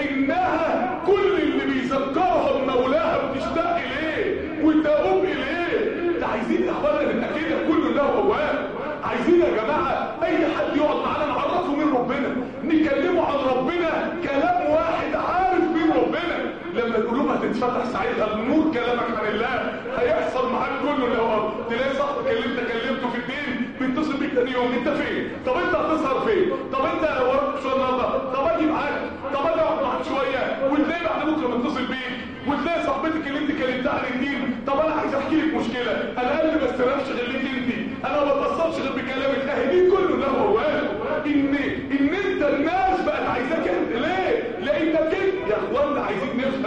لانها كل اللي بيذكرها بمولاها بتشتاق اليه وتقوم اليه ده عايزين يا اخوانا نبقى كده كله له اواب عايزين يا جماعه اي حد يقعد معانا نعرفه من ربنا نكلمه عن ربنا كلام واحد عارف مين ربنا لما القلوب هتتفتح ساعتها النور كلامك عن الله هيحصل معاك كله لو تلاقي صاحبك اللي انت كلمته في الدين بيتصل بيك تاني يوم انت فين طب انت هتسهر فين طب انت وراك شويه النهارده طب اجي معاك طب اجي اقعد معاك شويه وتلاقي بعد بكره متصل بيك وتلاقي صاحبتك اللي انت كلمتها عن الدين طب انا عايز احكي لك مشكله انا قلبي ما استلمش غير ليك انت انا ما بتصلش غير بكلامك اهي دي كله له هواه ان ان انت الناس بقت عايزاك انت ليه لانك انت يا اخوانا عايزين نفهم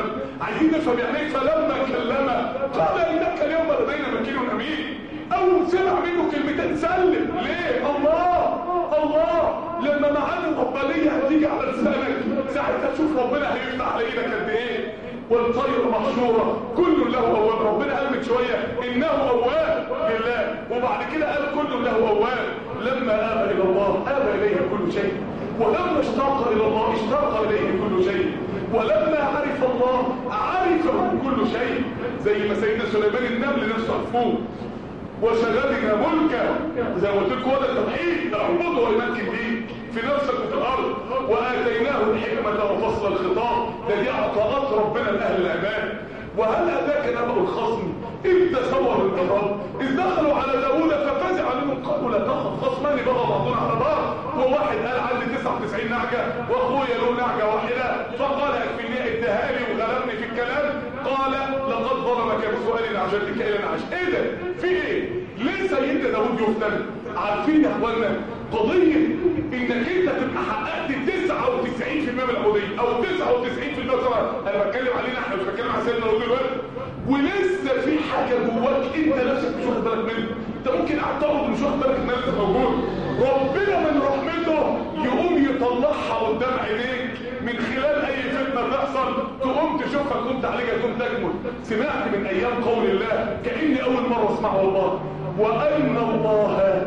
عايزين نفهم يعني ايه فلما كلمه قال انك اليوم لدينا مكين امين اول سمع منه كلمتين سلم ليه الله الله لما معاني الربانيه هتيجي على لسانك ساعتها تشوف ربنا هيفتح على ايدك قد ايه والطير محشورة كل له أواب ربنا قال من شوية إنه أواب لله وبعد كده قال كل له أواب لما آب إلى الله آب إليه كل شيء ولما اشتاق إلى الله اشتاق إليه كل شيء ولما عرف الله عرفه كل شيء زي ما سيدنا سليمان النمل نفسه عرفوه وشغلنا ملكا زي ما قلت لكم هذا التوحيد اعبده ويمكن بيه في نفسك وفي الارض واتيناه الحكمه وفصل الخطاب ده دي عطاءات ربنا لاهل الامان وهل اتاك نبأ الخصم اذ تسور الجراب اذ دخلوا على داوود ففزع منهم قالوا لا تخف خصمان بغى بعضنا على بعض وواحد قال عندي 99 نعجه واخويا له نعجه واحده فقال اكفني ادهالي وغلبني في الكلام قال لقد ظلمك بسؤال نعجتك الى نعج ايه ده في ايه ليه سيدنا داوود يفتن عارفين يا اخوانا قضيه انك انت تبقى حققت 99% من العبوديه او 99% طبعا انا بتكلم علينا احنا مش بتكلم على سيدنا داوود دلوقتي ولسه في حاجه جواك انت نفسك مش واخد بالك منها انت ممكن قاعد تقعد مش واخد بالك انها لسه موجود ربنا من رحمته يقوم يطلعها قدام عينيك من خلال اي فتنه تحصل تقوم تشوفها تقوم تعالجها تقوم تكمل سمعت من ايام قول الله كاني اول مره اسمعه والله وان الله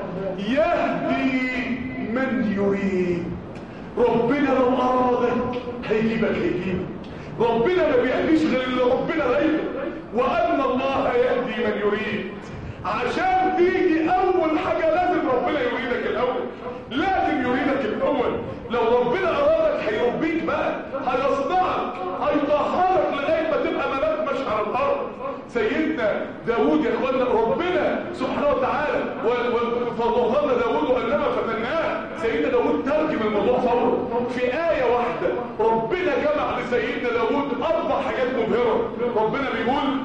يهدي من يريد ربنا لو ارادك هيجيبك هيجيبك ربنا ما بيهديش غير اللي ربنا رايده وان الله يهدي من يريد عشان تيجي اول حاجة لازم ربنا يريدك الاول لازم يريدك الاول لو ربنا ارادك هيربيك بقى هيصنعك هيطهرك لغاية ما تبقى ملاك مشعر الارض سيدنا داود يا اخوانا ربنا سبحانه وتعالى فظهرنا داود انما فتناه سيدنا داود ترجم الموضوع فورا في آية واحدة ربنا جمع لسيدنا داود اربع حاجات مبهرة ربنا بيقول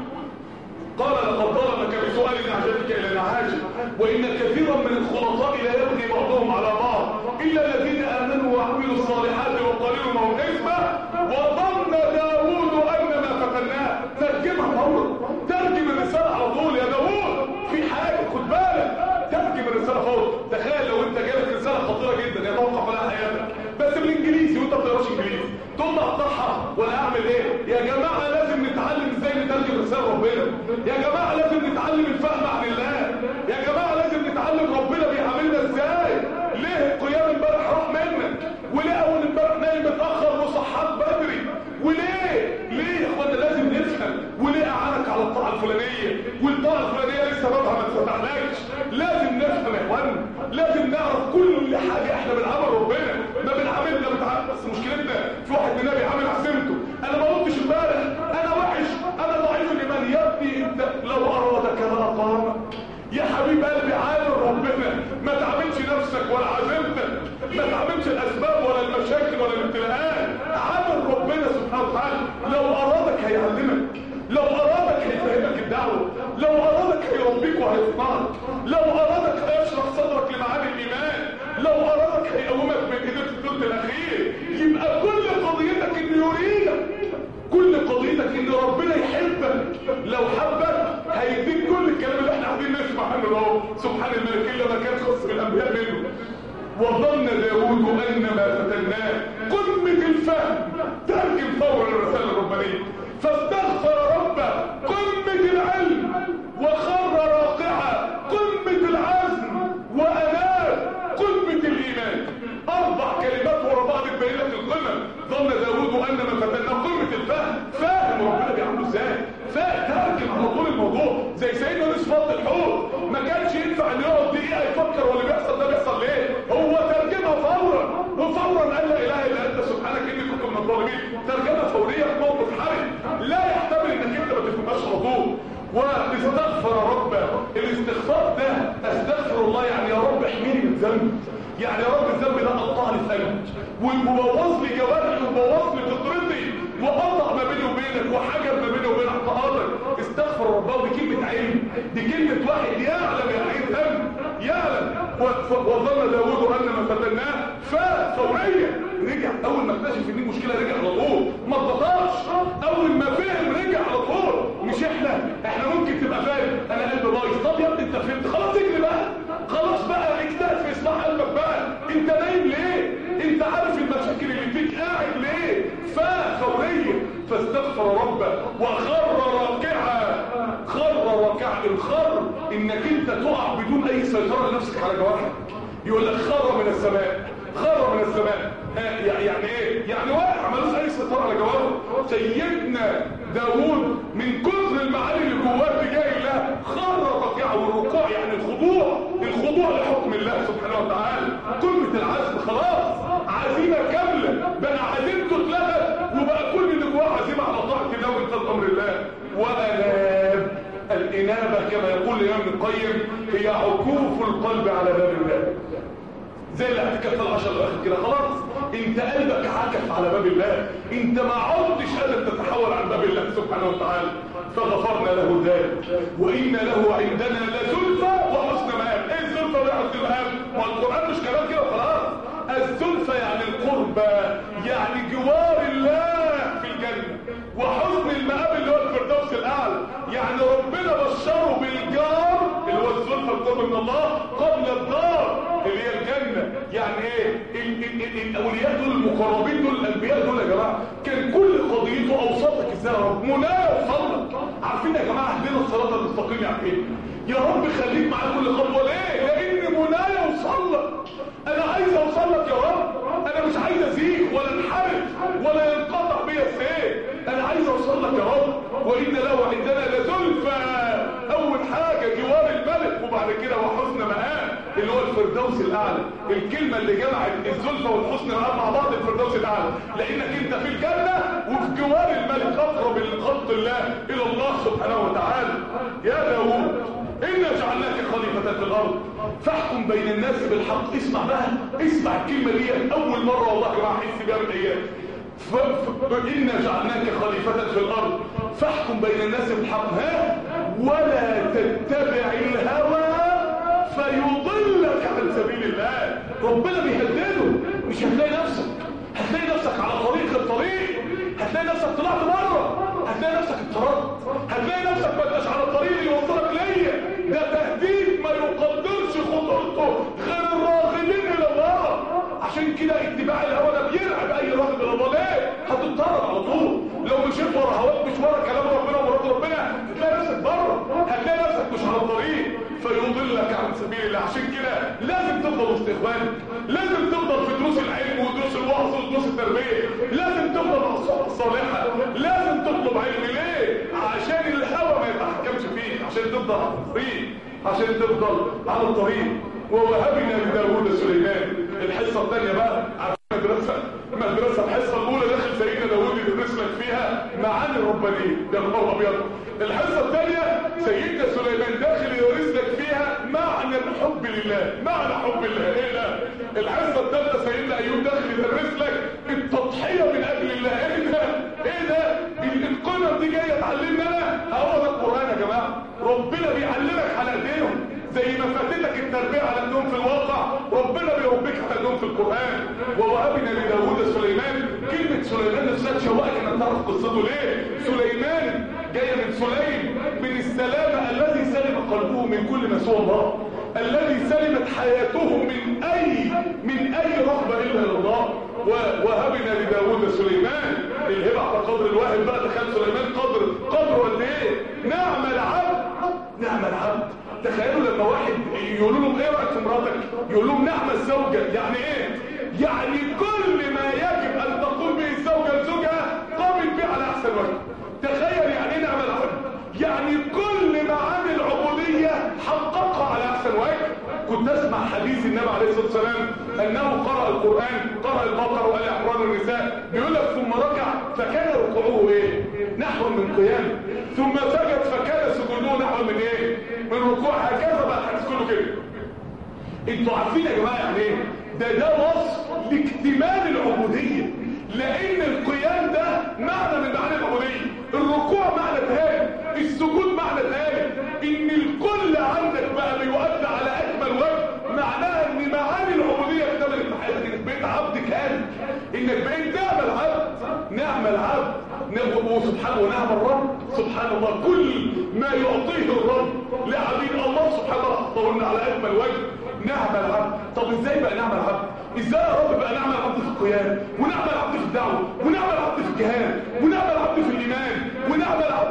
قال لقد ظلمك بسؤال نعجتك الى نعاجه وان كثيرا من الخلطاء لا يبغي بعضهم على بعض الا الذين امنوا وعملوا الصالحات وقليل ما هم اسمه وظن داوود ان ما فتناه ترجمها فورا ترجم الرساله على طول يا داوود في حاجه خد بالك ترجم الرساله فورا تخيل لو انت جالك رساله خطيره جدا يتوقف عليها حياتك بس بالانجليزي وانت ما بتقراش انجليزي تقوم اقطعها ولا اعمل ايه يا جماعه لازم نتعلم ازاي نترجم رساله ربنا يا جماعه لازم نتعلم الفهم عن الله يا جماعه لازم نتعلم ربنا بيعاملنا ازاي ليه القيام امبارح راح منك وليه اول امبارح نايم متاخر وصحاك بدري وليه ليه يا اخوانا لازم نفهم وليه اعانك على الطاعه الفلانيه والطاعه الفلانيه لسه بابها ما اتفتحناش لازم نفهم يا اخوانا لازم نعرف كل حاجه احنا بنعامل ربنا ما بنعاملنا بتعامل بس مشكلتنا في واحد مننا بيعامل عزيمته انا ما قلتش امبارح انا وحش انا ضعيف الايمان يا ابني انت لو ارادك لاقامك يا حبيب قلبي عامل ربنا ما تعاملش نفسك ولا عزيمتك ما تعاملش الاسباب ولا المشاكل ولا الابتلاءات عامل ربنا سبحانه وتعالى لو ارادك هيعلمك لو ارادك هيفهمك الدعوه لو ارادك هيربيك وهيصنعك لو ارادك هيشرح صدرك لمعاني الايمان لو ارادك هيقومك من ايديك الثلث الاخير يبقى كل قضيتك انه يريدك كل قضيتك ان ربنا يحبك لو حبك هيديك كل الكلام اللي احنا قاعدين نسمع عنه اهو سبحان الملك الا ما كان خاص بالانبياء منه وظن داود ان ما فتناه قمه الفهم ترجم فورا الرساله الربانيه فاستغفر ربه قمه العلم وخر راقعا قمه العزم واناب قمه الايمان اربع كلمات ورا بعض تبين لك القمم ظن داود ان ما فتناه قمه الفهم فاهم ربنا بيعمله ازاي فاهم ترجم على طول الموضوع زي سيدنا يونس فضل الحوت ما كانش ينفع ان يقعد دقيقه يفكر واللي بيحصل ده بيحصل ليه هو ترجمها فورا وفورا قال لا اله الا انت سبحانك اني كنت من الظالمين ترجمه فوريه في موقف حرج لا يحتمل انك انت ما تفهمهاش على طول واستغفر ربه الاستغفار ده استغفر الله يعني يا رب احميني من ذنبي يعني يا رب الذنب ده قطع لي في قلبي وبوظ لي جوارحي وبوظ لي فطرتي وقطع ما بيني وبينك وحجب ما بيني وبين اعتقادك استغفر ربه دي كلمه علم دي كلمه واحد يعلم يعني ايه ذنب يعلم وظن داوود ان ما فتناه ففوريا رجع اول ما اكتشف ان دي مشكله رجع على طول ما اتبطاش اول ما فهم ربه وخر راكعا خر راكعا الخر انك انت تقع بدون اي سيطره لنفسك على جوارحك يقول لك خر من السماء خر من السماء آه يعني ايه يعني واقع ملوش اي سيطره على جوارحه سيدنا داوود من كثر المعاني اللي جواه تجاه الله خر راكعا والركوع يعني الخضوع الخضوع لحكم الله سبحانه وتعالى كلمه العزم خلاص عزيمه كامله بقى عزيمته اتلغت وبقى كل اللي جواه عزيمه على طاعه الله وامتثال امر الله واناب الانابه كما يقول الامام ابن القيم هي عكوف القلب على باب الله زي اللي هتكفل العشر الاخر كده خلاص انت قلبك عكف على باب الله انت ما عدتش قادر تتحول عن باب الله سبحانه وتعالى فغفرنا له ذلك وان له عندنا لزلفى وحسن مآب ايه الزلفى وحسن مآب والقران مش كلام كده خلاص الزلفى يعني القربى يعني جوار الله في الجنه وحسن المآب اللي هو الفردوس الاعلى يعني ربنا بشره بالجار اللي هو الزلفى القرب من الله قبل الدار اللي هي الجنة يعني ايه ال ال ال الاولياء دول المقربين دول الانبياء دول يا جماعة كان كل قضيته اوسطك ازاي يا رب منايا وصلك عارفين يا جماعة اهدنا الصراط المستقيم يعني ايه يا رب خليك معايا كل خطوة ليه لان منايا وصلك انا عايز اوصلك يا رب انا مش عايز ازيغ ولا انحرف ولا ينقطع بيا السير انا عايز اوصلك يا رب وان له عندنا لزلفى اول حاجة جوار الملك وبعد كده وحسن مآب اللي هو الفردوس الاعلى الكلمة اللي جمعت الزلفى والحسن مآب مع بعض الفردوس الاعلى لانك انت في الجنة وفي جوار الملك اقرب لخلق الله الى الله سبحانه وتعالى يا داوود إنا جعلناك خليفة في الأرض فاحكم بين الناس بالحق اسمع بقى اسمع الكلمة دي أول مرة والله يا جماعة أحس بيها من أيام ف... ف... إنا جعلناك خليفة في الأرض فاحكم بين الناس بالحق ها ولا تتبع الهوى فيضلك عن سبيل الله ربنا بيهدده مش هتلاقي نفسك هتلاقي نفسك على طريق الطريق هتلاقي نفسك طلعت بره هتلاقي نفسك اتطردت هتلاقي نفسك ما انتش على الطريق اللي يوصلك ليا ده تهديد ما يقدرش خطورته غير الراغبين الى الله عشان كده اتباع الهوى ده بيرعب اي راغب الى الله ليه هتضطرب على طول لو مشيت ورا هواك مش ورا كلام ربنا ومراد ربنا هتلاقي نفسك بره هتلاقي نفسك مش على الطريق فيضلك عن سبيل الله عشان كده لازم تفضل وسط اخوانك لازم تفضل في دروس العلم ودروس الوعظ ودروس التربيه لازم تفضل مع الصحبه الصالحه لازم تطلب علم ليه عشان الهوى ما يتحكمش فيك عشان تفضل على الطريق عشان تفضل على الطريق ووهبنا لداوود سليمان الحصه الثانيه بقى مدرسة مدرسة الحصة الأولى داخل سيدنا داوود يدرس لك فيها معاني الربانية ده الله أبيض الحصة الثانية سيدنا سليمان داخل يدرس لك فيها معنى الحب لله معنى حب الله إيه ده الحصة الثالثة سيدنا أيوب داخل يدرس لك التضحية من أجل الله إيه ده إيه ده القمم دي جاية تعلمنا أنا هو ده القرآن يا جماعة ربنا بيعلمك على ايديهم زي ما فاتتك التربية على النوم في الواقع ربنا بيربيك على النوم في القرآن ووهبنا لداوود سليمان كلمة سليمان نفسها تشوقك انك تعرف قصته ليه سليمان جاية من سليم من السلامة الذي سلم قلبه من كل ما سوى الله الذي سلمت حياته من اي من اي رغبة الا الله ووهبنا لداوود سليمان الهبة على قدر الواحد بقى تخيل سليمان قدر قدره قد ايه نعم العبد نعم العبد تخيلوا لما واحد يقولوا لهم ايه رايك في مراتك يقول لهم نعم الزوجة يعني ايه يعني كل ما يجب ان تقوم به الزوجة لزوجها قامت به على احسن وجه تخيل يعني ايه نعم العبد يعني كل معاني العبودية حققها على احسن وجه كنت اسمع حديث النبي عليه الصلاة والسلام انه قرأ القرآن قرأ البقرة وقال احرار النساء بيقول لك ثم ركع فكان ركوعه ايه نحو من قيام ثم سجد فكان سجوده نحو من ايه من ركوع هكذا بقى الحديث كله كده انتوا عارفين يا جماعة يعني ايه ده ده وصف لاكتمال العبودية لان القيام ده معنى من معاني العبودية الركوع معنى تاني السجود معنى تاني ان الكل عندك بقى بيؤدى على اكمل وجه معناها ان معاني العبودية اكتملت في حياتك انك بقيت عبد كامل انك بقيت نعم العبد نعم العبد وسبحان ونعم الرب سبحان الله كل ما يعطيه الرب لعبيد الله سبحانه وتعالى على اكمل وجه نعم العبد طب ازاي بقى نعم العبد ازاي يا رب بقى نعم العبد في القيام ونعم العبد في الدعوه ونعم العبد في الجهاد ونعم العبد في الايمان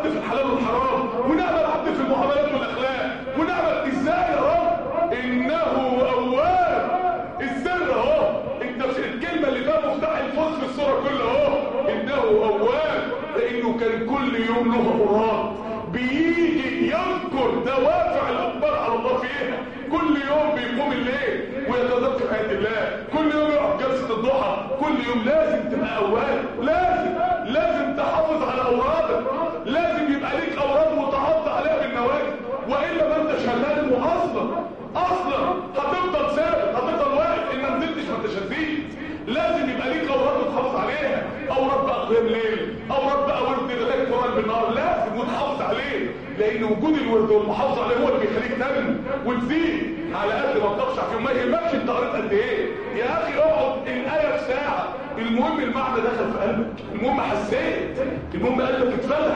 العبد في الحلال والحرام ونعم العبد في المعاملات والاخلاق ونعم ازاي يا رب انه اواب السر اهو انت الكلمه اللي فيها مفتاح الفوز في الصوره كلها اهو انه اواب لانه كان كل يوم له مراد بيجي يذكر دوافع الاخبار على الله فيها كل يوم بيقوم الليل ويتذكر آيات الله كل يوم يقف جلسة الضحى كل يوم لازم تبقى أواب لازم لازم تحافظ على أورادك لازم يبقى ليك أوراد متحافظ عليها بالنواجذ وإلا ما انتش هتنمو أصلا أصلا هتفضل ثابت هتفضل واقف إن ما نزلتش ما انتش هتزيد لازم يبقى ليك أوراد متحافظ عليها أوراد بقى قيام ليل أوراد بقى ورد لغاية قرآن بالنهار لازم وتحافظ عليه لأن وجود الورد والمحافظة عليه هو اللي بيخليك تنمو وتزيد على قد ما بتخشع فيه ما يهمكش انت قريت قد ايه يا اخي اقعد الايه في ساعه المهم المعنى دخل في قلبك المهم حسيت المهم قلبك اتفتح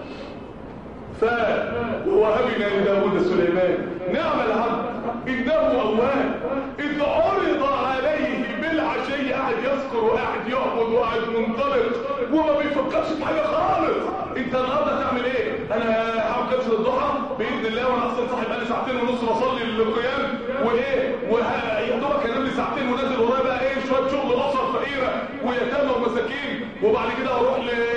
ف ووهبنا لداود سليمان نعم العبد انه اواب اذ عرض عليه بالعشي قاعد يذكر وقاعد يعبد وقاعد منطلق وما بيفكرش في حاجه خالص انت النهارده هتعمل ايه انا هعمل جلسه الضحى باذن الله وانا اصلا صاحي بقالي ساعتين ونص بصلي القيام وايه ويا دوبك انام لي ساعتين ونازل ورايا بقى ايه شويه شغل اسر فقيره ويتامى ومساكين وبعد كده اروح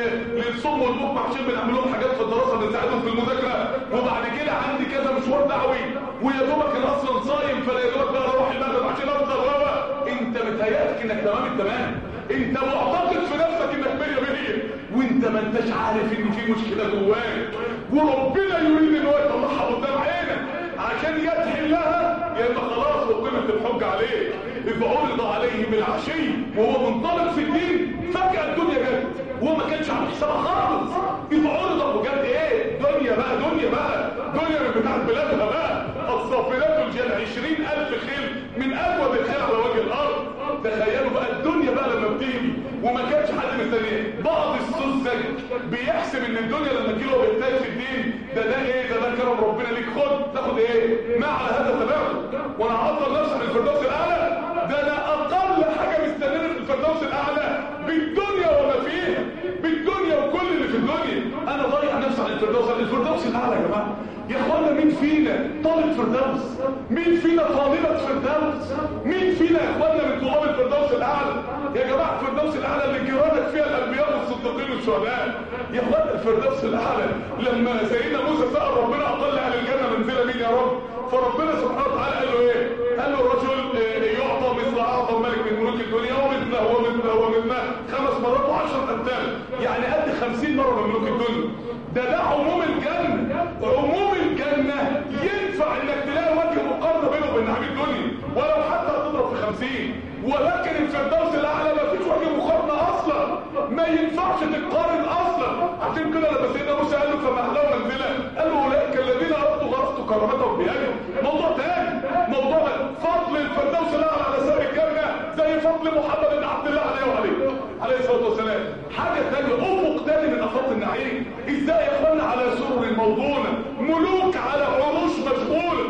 للصم والبكم عشان بنعمل لهم حاجات في الدراسه بنساعدهم في المذاكره وبعد كده عندي كذا مشوار دعوي ويا دوبك انا اصلا صايم فلا يا دوبك بقى اروح المغرب عشان افطر وهو انت متهيألك انك تمام التمام انت معتقد في نفسك انك مية مية وانت ما انتش عارف ان في مشكله جواك وربنا يريد ان هو يطلعها قدام عينك عشان يتحلها يا اما خلاص وقيمه الحج عليك اذ عرض عليه بالعشي وهو منطلق في الدين فجاه الدنيا جت وهو ما كانش عامل حسابها خالص اذ عرض بجد ايه دنيا بقى دنيا بقى دنيا من بتاعت بلادها بقى الصافنات الجن 20000 خيل من اجود الخيل على وجه الارض تخيلوا بقى الدنيا بقى لما بتيجي وما كانش حد مستنيه بعض السذج بيحسب ان الدنيا لما تجي له بيحتاج في الدين ده ده ايه ده ده كرم ربنا ليك خد تاخد ايه ما على هذا تبعه وانا هعطل نفسي في الفردوس الاعلى ده انا اقل حاجه مستنيه في الفردوس الاعلى بالدنيا وما فيها بالدنيا وكل اللي في الدنيا انا ضايع نفسي على الفردوس الفردوس الاعلى يا جماعه يا اخوانا مين فينا طالب فردوس مين فينا طالبة فردوس مين فينا يا اخوانا من طلاب الفردوس الاعلى يا جماعة الفردوس الاعلى اللي جيرانك فيها الانبياء والصديقين والشهداء يا اخوانا الفردوس الاعلى لما سيدنا موسى سأل ربنا اقل اهل الجنة منزلة مين يا رب فربنا سبحانه وتعالى قال له ايه قال له الرجل يعطى مثل اعظم ملك من ملوك الدنيا ومثله ومثله ومثله خمس مرات وعشرة امثال يعني قد خمسين مرة من ملوك الدنيا ده ده عموم الجنة عموم الجنة ينفع انك تلاقي وجه مقارنة بينه وبين نعيم الدنيا ولو حتى هتضرب في خمسين ولكن الفردوس الاعلى ما فيش وجه مقارنة اصلا ما ينفعش تتقارن اصلا عشان كده لما سيدنا موسى قال له فما احلى منزله قال له اولئك الذين اردت غرفت كرامتهم بيدهم موضوع تاني موضوع فضل الفردوس الاعلى على سائر الجنة زي فضل محمد بن عبد الله عليه وعليه عليه الصلاه والسلام حاجه ثانيه افق تاني من افاق النعيم ازاي يا اخوانا على سرر موضونه ملوك على عروش مشغوله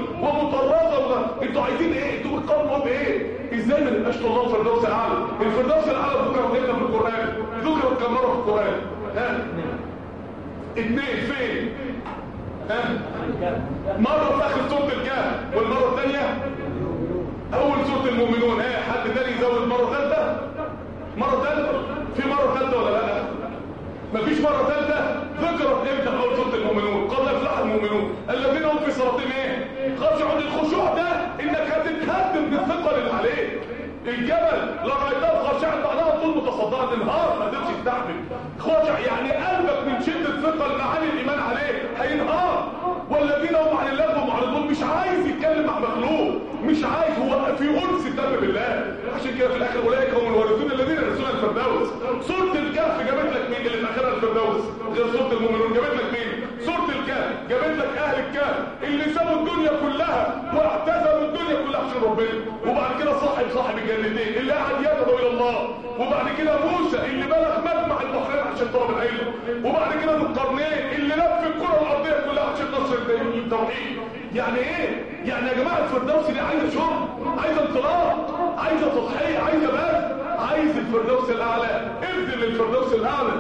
ومطرزه انتوا عايزين ايه انتوا بتقارنوا بايه ازاي ما نبقاش طلاب الفردوس الاعلى الفردوس الاعلى ذكرت هنا في القران ذكرت كم مره في القران ها اثنين فين ها مره في اخر سوره الكهف والمره الثانيه اول سوره المؤمنون ايه حد تاني يزود مره ثالثه مره ثالثه في مره ثالثه ولا لا مفيش مرة ثالثة ذكرت امتى في اول سورة المؤمنون قال افلح المؤمنون الذين هم في صلاتهم ايه خاشعون الخشوع ده انك هتتهدم من الثقل اللي عليك الجبل لو رأيتها خاشعا بعدها طول متصدعة انهار ما قدرش يستحمل خاشع يعني قلبك من شدة ثقل معاني الايمان عليه هينهار والذين هم عن الله معرضون مش عايز يتكلم مع مخلوق مش عايز هو في انس الدم بالله عشان كده في الاخر اولئك هم الوارثون الذين يرثون الفردوس سوره الكهف جابت لك مين اللي في اخرها الفردوس غير سوره المؤمنون جابت لك مين سوره الكهف جابت لك اهل الكهف اللي سابوا الدنيا كلها واعتزلوا الدنيا كلها عشان ربنا وبعد كده صاحب صاحب الجنتين اللي قعد يدعو الى الله وبعد كده موسى اللي بلغ مجمع البحرين عشان طلب العلم وبعد كده ذو القرنين اللي لف الكره الارضيه كلها عشان نصر التوحيد يعني ايه يعني يا جماعه الفردوس دي عايزه شرب عايزه انطلاق عايزه تضحيه عايزه بس عايز الفردوس الاعلى ابذل للفردوس الاعلى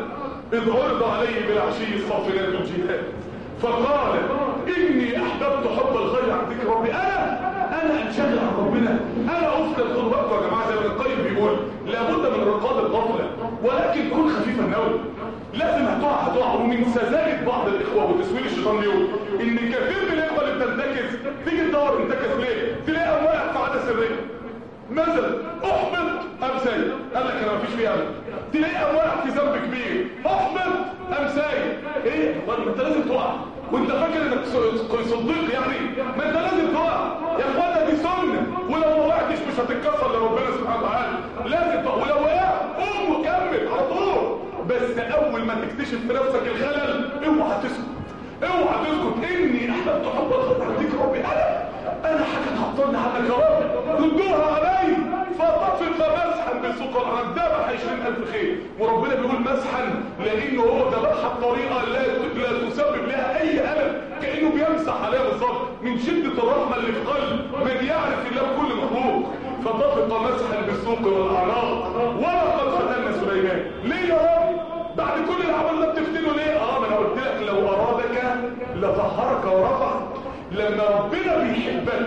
اذ عرض عليه بالعشي الصافنات الجهاد فقال اني احببت حب الخير عن ذكر ربي انا انا انشغل عن ربنا انا افقد خطواتكم يا جماعه زي ما ابن القيم بيقول لابد من رقاد الغفله ولكن كن خفيف النوم لازم هتقع هتقع ومن سذاجه بعض الاخوه وتسويل الشيطان يقول ان كثير من الاخوه اللي بتنتكس تيجي تدور انتكس ليه تلاقيه واقع في عاده سريه نزل احبط ام سايب قال لك انا مفيش فيه امل تلاقيه واقع في ذنب كبير احبط ام سايب ايه طب ما انت لازم تقع وانت فاكر انك ص- صديق يعني ما انت لازم تقع يا اخوانا دي سنه ولو ما وقعتش مش هتتكسر لربنا سبحانه وتعالى لازم تقع ولو وقع قوم وكمل على طول بس اول ما تكتشف في نفسك الخلل اوعى تسكت اوعى تسكت اني احببت حب الخير عن ذكر ربي انا انا حاجه تعطلني عنك يا رب ردوها علي فطفق مسحا بالسوق العرب ذبح 20000 خير وربنا بيقول مسحا لانه هو ذبحها بطريقه لا لا تسبب لها اي الم كانه بيمسح عليها بالظبط من شده الرحمه اللي في قلب من يعرف الله بكل مخلوق فطفق مسحا بالسوق والاعناق ولقد فتنا سليمان ليه يا رب بعد كل العمل ده بتفتنه ليه اه ما انا قلت لك لو ارادك لطهرك ورفعك لما ربنا بيحبك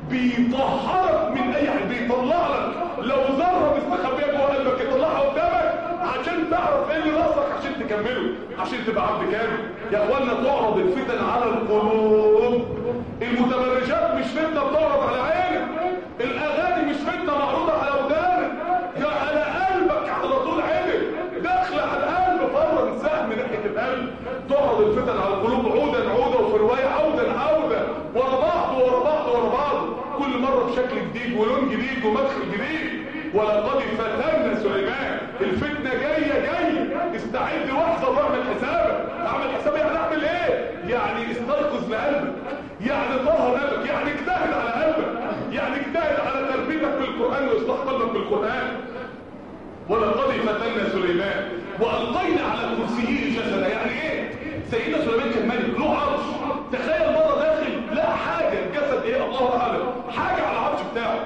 بيطهرك من اي حاجه بيطلع لك لو ذره مستخبيه جوه قلبك يطلعها قدامك عشان تعرف ايه اللي ناقصك عشان تكمله عشان تبقى عبد كامل يا اخوانا تعرض الفتن على القلوب المتبرجات مش فتنه بتعرض على عينك الاغاني مش فتنه معروضه على ودانك يا على قلبك على طول عينك داخله على القلب فره من سهم ناحيه القلب تعرض الفتن على القلوب عودا عودا وفي روايه عودا عودا ورا بعض ورا بعض ورا بعض كل مره بشكل جديد ولون جديد ومدخل جديد ولقد فتنا سليمان الفتنه جايه جايه استعد واحذر واعمل حسابك اعمل حسابي يعني اعمل ايه يعني استيقظ لقلبك يعني طهر قلبك يعني اجتهد على قلبك يعني اجتهد على تربيتك بالقران واصلاح قلبك بالقران ولقد فتنا سليمان والقينا على كرسيه جسدا يعني ايه سيدنا سليمان كان ملك له عرش تخيل مره داخل لا حاجه الجسد ايه الله اعلم حاجه على العرش بتاعه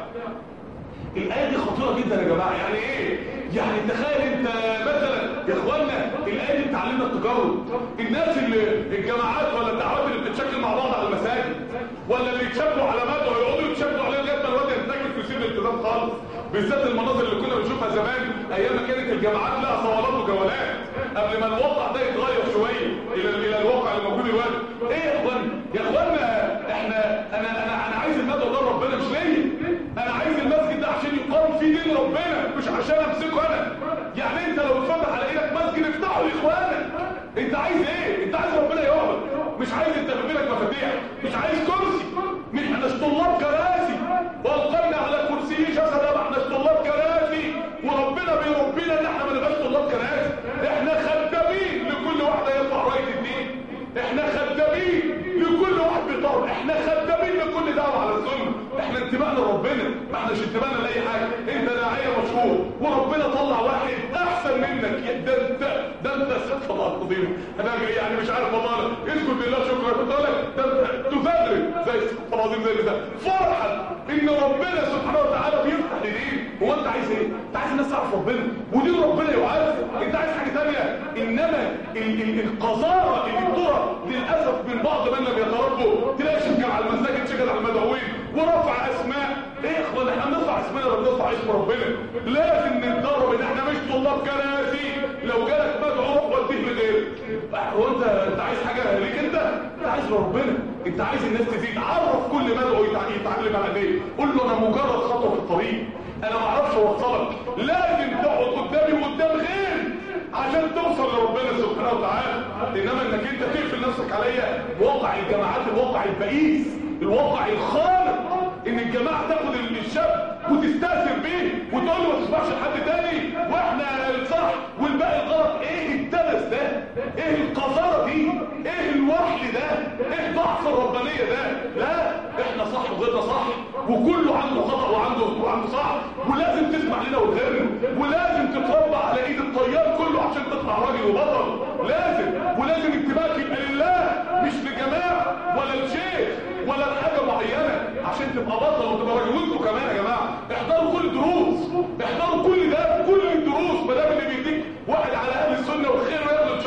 الايه دي خطيره جدا يا جماعه يعني ايه يعني تخيل انت مثلا يا اخوانا الايه دي بتعلمنا التجارب الناس اللي الجماعات ولا الدعوات اللي بتتشكل مع بعض على المساجد ولا اللي يتشكلوا على مدعو يقعدوا يتشكلوا عليه لغايه ما الواد ينتكس ويسيب الالتزام خالص بالذات المناظر اللي كنا بنشوفها زمان ايام ما كانت الجامعات لها صوالات وجولات قبل ما الواقع ده يتغير شويه الى الى الواقع اللي موجود دلوقتي ايه يا اخوانا يا اخوانا احنا انا انا انا عايز المدعو ده ربنا مش ليا انا عايز المسجد ده عشان يقام فيه دين ربنا مش عشان امسكه انا يعني انت لو اتفتح على ايدك مسجد افتحه لاخوانك انت عايز ايه انت عايز ربنا يقعد مش عايز انت لك مفاتيح مش عايز كرسي مش احناش طلاب كراسي والقينا على كرسيه جسدا ما احناش طلاب كراسي وربنا بيربينا ان احنا ما نبقاش طلاب كراسي احنا خدامين لكل واحده يرفع رايه الدين احنا خدامين لكل واحد بيطور احنا خدامين لكل دعوه على السنه احنا انتمائنا لربنا ما احناش انتمائنا لاي حاجه انت داعيه مشهور وربنا طلع واحد احسن منك يا ده انت ده انت ست فضائل عظيمه انا يعني مش عارف والله اسكت لله شكرا كنت اقول لك ده انت تفرق زي الست العظيم زي ده فرحا ان ربنا سبحانه وتعالى بيفتح ايديه هو انت عايز ايه انت عايز الناس تعرف ربنا ودين ربنا يعز انت عايز حاجه ثانيه انما ال ال القذاره اللي بترى للاسف من بعض من لم يتربوا تلاقي شكل على المساجد شكل على المدعوين ورفع اسماء ايه يا اخوان احنا بنرفع اسمنا ولا بنرفع اسم ربنا لازم نتدرب ان احنا مش طلاب كراسي لو جالك مدعو روح وديه لغيرك هو انت انت عايز حاجه ليك انت انت عايز لربنا انت عايز الناس تزيد عرف كل مدعو يتع- يتعلم على ايه قول له انا مجرد خطوه في الطريق انا ما اعرفش اوصلك لازم تقعد قدامي وقدام غيري عشان توصل لربنا سبحانه وتعالى انما انك انت تقفل نفسك عليا واقع الجماعات الواقع البئيس الواقع الخالق ان الجماعه تاخد الشاب وتستاثر بيه وتقول له ما تسمعش لحد تاني واحنا الصح والباقي الغلط ايه الدنس ده ايه القذاره دي ايه الوحل ده ايه ضعف الربانيه ده لا احنا صح وغيرنا صح وكله عنده خطا وعنده وعنده صح ولازم تسمع لنا وتغيرنا ولازم تتربى على ايد الطيار كله عشان تطلع راجل وبطل لازم ولازم انتباهك يبقى لله مش لجماعه ولا لشيخ ولا لحاجه معينه عشان تبقى بطل وتبقى راجل وانتوا كمان يا جماعه احضروا كل الدروس احضروا كل ده كل الدروس ما دام اللي بيديك واحد على اهل السنه والخير وياخد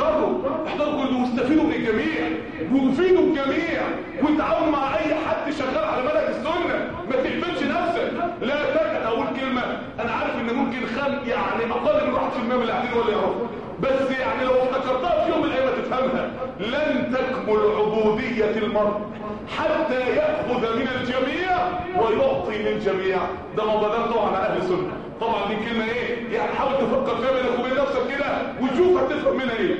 الجميع وفيدوا الجميع وتعاون مع اي حد شغال على منهج السنه ما تقفلش نفسك لا تجد اقول كلمه انا عارف ان ممكن خم يعني اقل من 1% من اللي قاعدين ولا يعرفوا بس يعني لو افتكرتها في يوم من الايام تفهمها لن تكمل عبوديه المرء حتى ياخذ من الجميع ويعطي للجميع ده ما بدل طبعا على اهل السنه طبعا دي كلمه ايه يعني حاول تفكر فيها بينك وبين نفسك كده وتشوف هتفهم منها ايه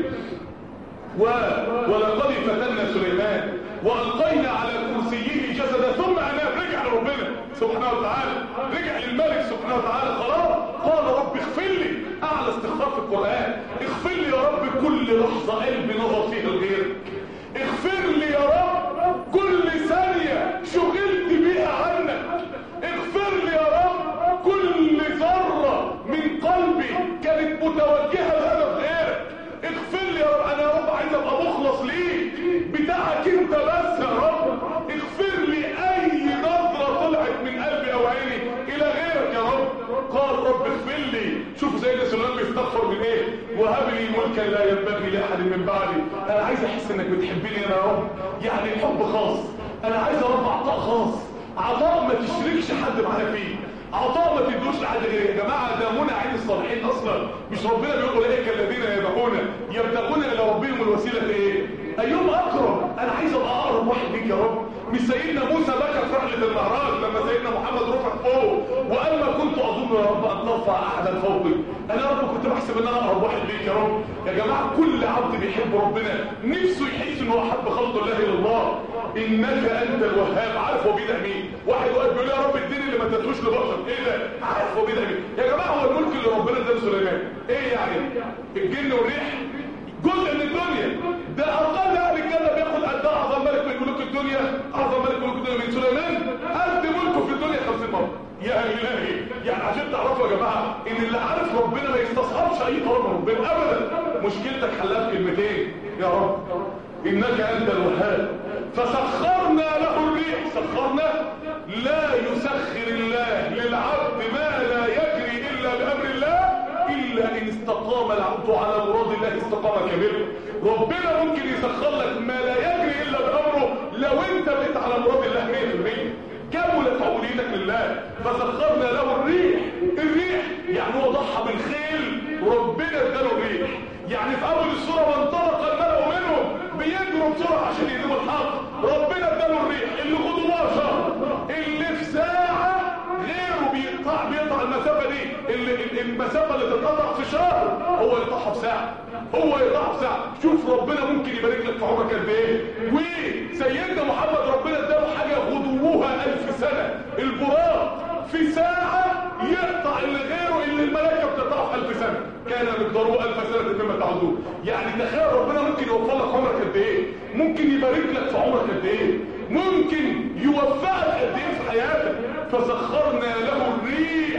و... ولقد فتنا سليمان والقينا على كرسيه جسدا ثم اناب رجع لربنا سبحانه وتعالى رجع للملك سبحانه وتعالى خلاص قال رب اغفر لي اعلى استغفار في القران اغفر لي يا رب كل لحظه قلبي نظر فيها لغيرك اغفر لي يا رب كل ثانيه شغلت بيها عنك اغفر لي يا رب كل ذره من قلبي كانت متوجهه لهدف غيرك اغفر لي يا رب انا يا رب عايز ابقى مخلص ليك بتاعك انت بس يا رب اغفر لي اي نظره طلعت من قلبي او عيني الى غيرك يا رب قال رب اغفر لي شوف سيدنا سليمان بيستغفر من ايه وهب لي ملكا لا ينبغي لاحد من بعدي انا عايز احس انك بتحبني انا يا رب يعني حب خاص انا عايز يا رب عطاء خاص عطاء ما تشركش حد معايا فيه عطاء ما تدوش لحد غيري يا جماعه ده منى عين الصالحين اصلا مش ربنا بيقول اولئك الذين يدعون يبتغون الى ربهم الوسيله ايه ايهم اقرب انا عايز ابقى اقرب واحد ليك يا رب مش سيدنا موسى بكى في رحله المعراج لما سيدنا محمد رفع فوق وقال ما كنت اظن يا رب ان ترفع احدا فوقي انا يا رب كنت بحسب ان انا اقرب واحد ليك يا رب يا جماعه كل عبد بيحب ربنا نفسه يحس ان هو حب خلق الله الى الله انك انت الوهاب عارف هو بيدعي مين واحد واقف بيقول يا رب الدين اللي ما ادتوش لبشر ايه ده عارف هو بيدعي مين يا جماعه هو الملك اللي ربنا اداه لسليمان ايه يعني الجن والريح جزء من الدنيا ده اقل اهل الجنه بياخد قد اعظم ملك من ملوك الدنيا اعظم ملك من ملوك الدنيا من سليمان قد ملكه في الدنيا 50 مره يا الهي يعني عشان تعرفوا يا جماعه ان اللي عارف ربنا ما يستصحبش اي طلب من ربنا ابدا مشكلتك حلها في كلمتين يا رب انك انت الوهاب فسخرنا له الريح سخرنا لا يسخر الله للعبد ما لا يجري الا بامر الله الا ان استقام العبد على مراد الله استقامه كامله ربنا ممكن يسخر لك ما لا يجري الا بامره لو انت بقيت على مراد الله 100% كملت عبوديتك لله فسخرنا له الريح الريح يعني هو ضحى بالخيل وربنا اداله الريح يعني في اول السوره وانطلق الملأ منهم بيجروا بسرعه عشان يجيبوا الحق ربنا اداله الريح اللي خدوا بشر اللي في ساعه غيره بيقطع بيقطع المسافه دي اللي المسافه اللي تتقطع في شهر هو يقطعها في ساعه هو يقطعها في ساعه شوف ربنا ممكن يبارك لك في عمرك قد ايه وسيدنا محمد ربنا اداله حاجه غدوها ألف سنه البراق في ساعه يقطع اللي غيره اللي الملائكه بتقطعه ألف سنه كان مقداره ألف سنه مما تعدون يعني تخيل ربنا ممكن يوفر لك عمرك قد ايه ممكن يبارك لك في عمرك قد ايه ممكن يوفقك قد ايه في حياتك فسخرنا له الريح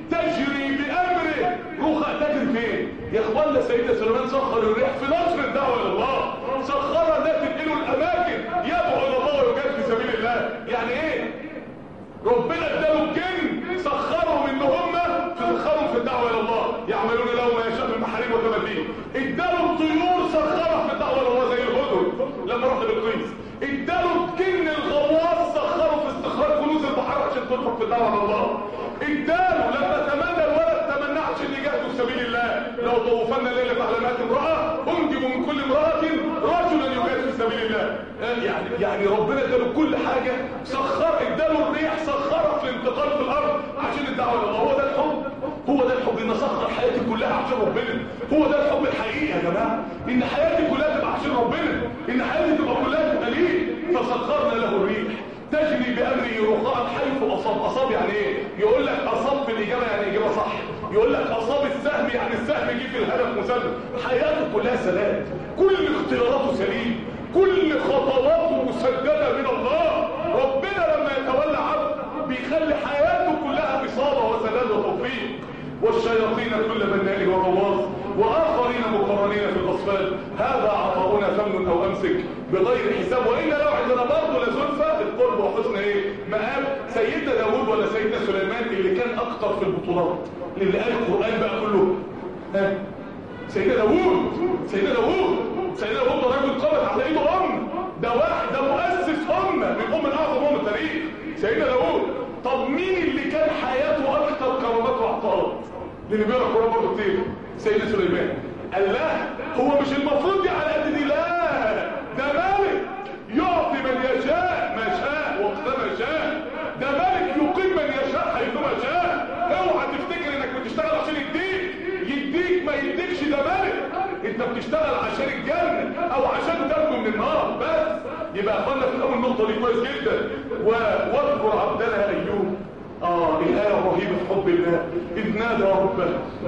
تجري بامره رخاء تجري فين يا اخوانا سيدنا سليمان سخر الريح في نصر الدعوه الى الله سخرها ده تنقله الاماكن يدعو الى الله ويجاهد في سبيل الله يعني ايه ربنا اداله الجن سخرهم ان هم تسخرهم في الدعوه الى الله يعملون له ما يشاء من محاريب وتماثيل اداله الطيور سخرها في الدعوه الى الله زي الهدهد لما راح لبلقيس اداله الجن الغواص سخره في استخراج كنوز البحر عشان تدخل في الدعوه الى الله اداله لما تمنى الولد تمنى عشان يجاهدوا في سبيل الله لو طوفنا الليله على مئات امراه انجبوا من كل امراه رجلا يجاهد في سبيل الله يعني يعني ربنا اداله كل حاجه سخر اداله الريح سخرها في الانتقال في الارض عشان الدعوه الى الله هو ده الحب هو ده الحب ان اسخر حياتي كلها عشان ربنا هو ده الحب الحقيقي يا جماعه ان حياتي كلها تبقى عشان ربنا ان حياتي تبقى كلها تبقى ليه فسخرنا له الريح تجري بأمره رخاء حيث أصاب أصاب يعني إيه؟ يقول لك أصاب في الإجابة يعني إجابة صح يقول لك أصاب السهم يعني السهم جه في الهدف مسدد حياته كلها سلام كل اختياراته سليم كل خطواته مسددة من الله ربنا لما يتولى عبد بيخلي حياته كلها إصابة وسداد وتوفيق والشياطين كل بناء وغواص وآخرين مقرنين في الأصفاد هذا عطاؤنا فمن أو أمسك بغير حساب وإن لو عندنا برضه لزلفة القرب وحسن إيه مقام سيدنا داود ولا سيدنا سليمان اللي كان أكتر في البطولات اللي قال القرآن بقى كله ها سيدنا داود سيدنا داود سيدنا داوود ده راجل قامت على ايده امه ده واحد ده مؤسس امه من ام الاعظم ام التاريخ سيدنا داوود طب مين اللي كان حياته اكثر كرامات وعطاءات اللي بيقرا القران برضه كتير سيدنا سليمان قال لا هو مش المفروض دي على قد دي لا ده ملك يعطي من يشاء ما شاء وقت ما شاء ده ملك يقيم من يشاء حيثما شاء اوعى تفتكر انك بتشتغل عشان يديك يديك ما يديكش ده ملك انت بتشتغل عشان الجنة او عشان تنجو من النار بس يبقى اخوانا في اول نقطة دي كويس جدا و- واذكر عبدنا ايوب اه الآية الرهيبة في حب الله إذ نادى ربه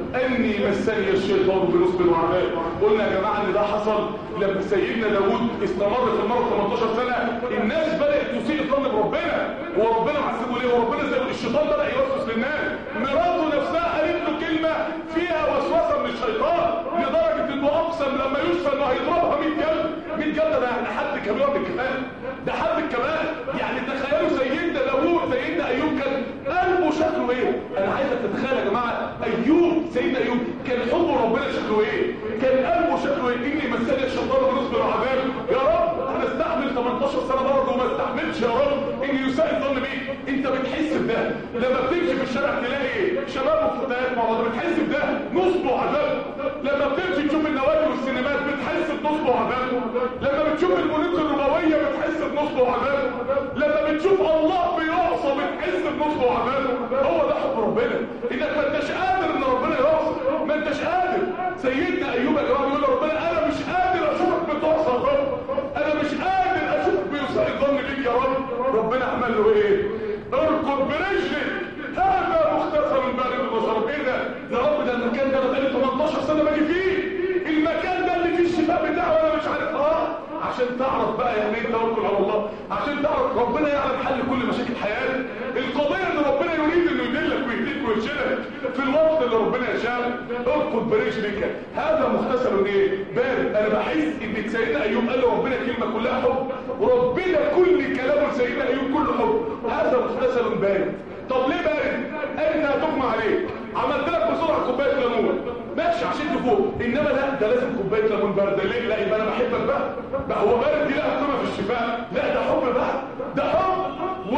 أني مسني الشيطان بنصب وعذاب قلنا يا جماعة إن ده حصل لما سيدنا داوود استمر في المرض 18 سنة الناس بدأت تسيء الظن بربنا وربنا محسبه ليه وربنا زي الشيطان بدأ يوسوس للناس مراته نفسها قالت له كلمة فيها وسوسة من الشيطان لدرجة إنه أقسم لما يشفى إنه هيضربها 100 جلد 100 جلد ده يعني حد كبير من الكفاية ده حد الكمال يعني تخيلوا سيدنا داوود سيدنا أيوب كان قلبه شكله ايه انا عايزك تتخيل يا جماعه ايوب سيدنا ايوب كان حبه ربنا شكله ايه كان قلبه شكله ايه اني مسني الشيطان بنصب العذاب يا رب انا استحمل 18 سنه برضه وما استحملش يا رب اني يساء الظن بيك انت بتحس بده لما بتمشي في الشارع تلاقي شباب وفتيات مع بعض بتحس بده نصب وعذاب لما بتمشي تشوف النوادي والسينمات بتحس بنصب وعذاب لما بتشوف المناطق الربويه بتحس بنصب وعذاب لما بتشوف الله بيعصى بتحس بنصب وعذاب هو ده حب ربنا انك ما انتش قادر ان ربنا يعصى ما انتش قادر سيدنا ايوب يا جماعه بيقول لربنا انا مش قادر اشوفك بتعصى يا رب انا مش قادر اشوفك بيساء الظن بيك يا رب ربنا عمل له ايه اركض برجلك هذا مختصر بارد وشرب ايه ده يا رب ده المكان ده انا بقالي 18 سنه باجي فيه المكان ده اللي فيه الشفاء بتاعه وانا مش عارف اه عشان تعرف بقى يعني ايه توكل على الله عشان تعرف ربنا يعلم حل كل مشاكل حياتك القضيه ان ربنا يريد انه يدلك ويهديك ويرشدك في الوقت اللي ربنا يشاء اركض برجلك هذا مختصر ايه بارد انا بحس ان سيدنا ايوب قال له ربنا كلمه كلها حب وربنا كل كلامه لسيدنا ايوب كله حب هذا مختصر بارد طب ليه بارد انت هتغمى عليك عملت لك بسرعه كوبايه ليمون ماشي عشان تفوق انما لا ده لازم كوبايه ليمون بارده ليه لا يبقى انا بحبك بقى بقى هو بارد دي لها قيمه في الشفاء لا ده حب بقى ده حب و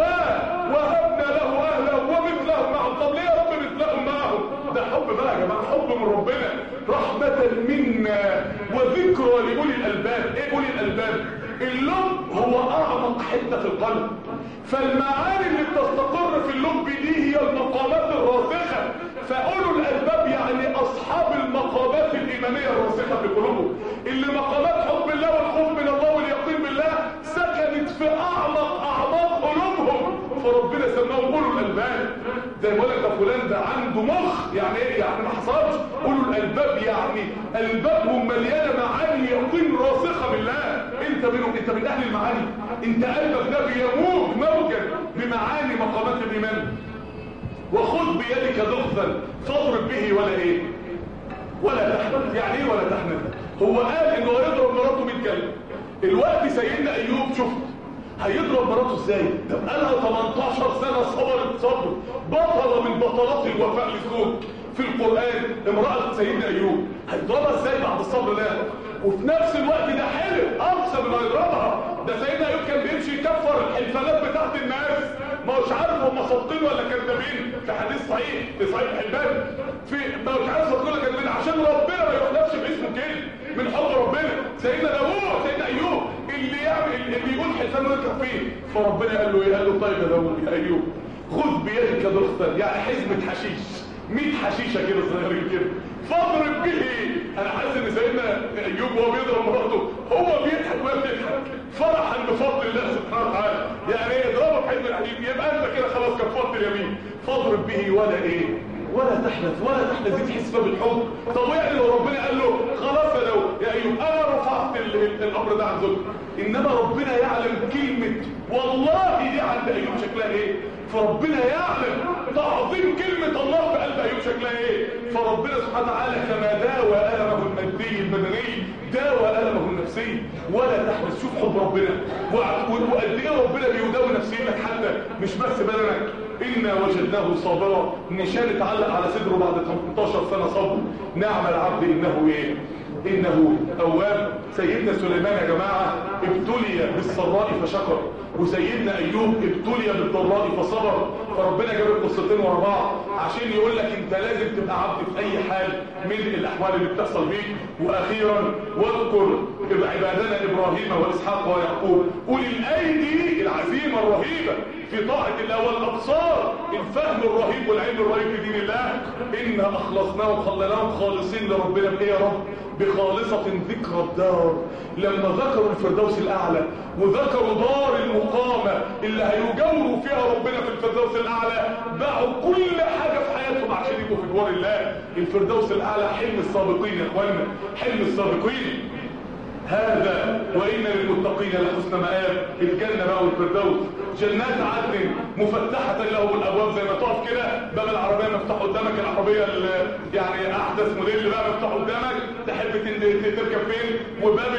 وهبنا له اهله ومثلهم معهم طب ليه يا رب مثلهم معهم ده حب بقى يا جماعه حب من ربنا رحمه منا وذكرى لاولي الالباب ايه اولي الالباب اللب هو اعمق حته في القلب فالمعاني اللي بتستقر في اللب دي هي المقامات الراسخه فاولو الالباب يعني اصحاب المقامات الايمانيه الراسخه في قلوبهم اللي مقامات حب الله والخوف من الله واليقين بالله سكنت في اعمق اعماق قلوبهم فربنا سماهم اولو الالباب زي ما بقول لك ده فلان ده عنده مخ يعني ايه يعني ما حصلش اولو الالباب يعني البابهم مليانه معاني يقين راسخه بالله انت منهم انت من اهل المعاني انت قلبك ده بيموج موجا بمعاني مقامات الايمان وخذ بيدك ضغثا فاضرب به ولا ايه ولا تحنث يعني ايه ولا تحنث هو قال انه هيضرب مراته 100 كلمه الوقت سيدنا ايوب شفت هيضرب مراته ازاي ده بقالها 18 سنه صبرت صبر بطله من بطلات الوفاء للزوج في القران امراه سيدنا ايوب هيضربها ازاي بعد الصبر ده وفي نفس الوقت ده حلم اقسم انه هيضربها ده سيدنا ايوب كان بيمشي يكفر الحلفانات بتاعت الناس ما هوش عارف هم صادقين ولا كذابين في حديث صحيح في صحيح حلبان في ما هوش عارف صادقين ولا كذابين عشان ربنا ما يحلفش باسمه كده من حب ربنا سيدنا داوود سيدنا ايوب اللي يعمل اللي يقول حلفان ويكفر فيه فربنا قال له ايه قال له طيب يا داوود يا ايوب خذ بيدك ضغطا يعني حزمه حشيش 100 حشيشه كده صغيرين كده فاضرب به انا حاسس ان سيدنا ايوب وهو بيضرب مراته هو بيضحك وهي بتضحك فرحا بفضل الله سبحانه وتعالى يعني ايه اضربه بحزب الحديد يبقى انت كده خلاص كفرت اليمين فاضرب به ولا ايه ولا تحنث ولا تحنث دي تحس بالحب طب يعني لو ربنا قال له خلاص يا لو يا ايوب انا رفعت ال- ال- الامر ده عن زوجك انما ربنا يعلم كلمه والله دي عند ايوب شكلها ايه فربنا يعلم تعظيم كلمه الله في قلب ايوب شكلها ايه فربنا سبحانه وتعالى كما داوى المه المادي البدني داوى المه النفسي ولا تحنث شوف حب ربنا وع- وقد ايه ربنا بيداوي نفسيتك حتى مش بس بدنك إنا وجدناه صابرا نشان اتعلق على صدره بعد 18 سنة صبر نعم العبد إنه إيه انه اواب سيدنا سليمان يا جماعه ابتلي بالسراء فشكر وسيدنا ايوب ابتلي بالضراء فصبر فربنا جاب القصتين ورا بعض عشان يقول لك انت لازم تبقى عبد في اي حال من الاحوال اللي بتحصل بيك واخيرا واذكر عبادنا ابراهيم واسحاق ويعقوب اولي الايدي العزيمه الرهيبه في طاعه الله والابصار الفهم الرهيب والعلم الرهيب في دين الله انا اخلصناهم خليناهم خالصين لربنا بايه يا رب بخالصة ذكرى الدار لما ذكروا الفردوس الأعلى وذكروا دار المقامة اللي هيجوروا فيها ربنا في الفردوس الأعلى باعوا كل حاجة في حياتهم عشان يبقوا في جوار الله الفردوس الأعلى حلم السابقين يا اخوانا حلم السابقين هذا وإن للمتقين لحسن مآب الجنة بقى والفردوس جنات عدن مفتحة لهم الأبواب زي ما تقف كده باب العربية مفتوح قدامك العربية يعني أحدث موديل بقى مفتوح قدامك تحب تركب فين وباب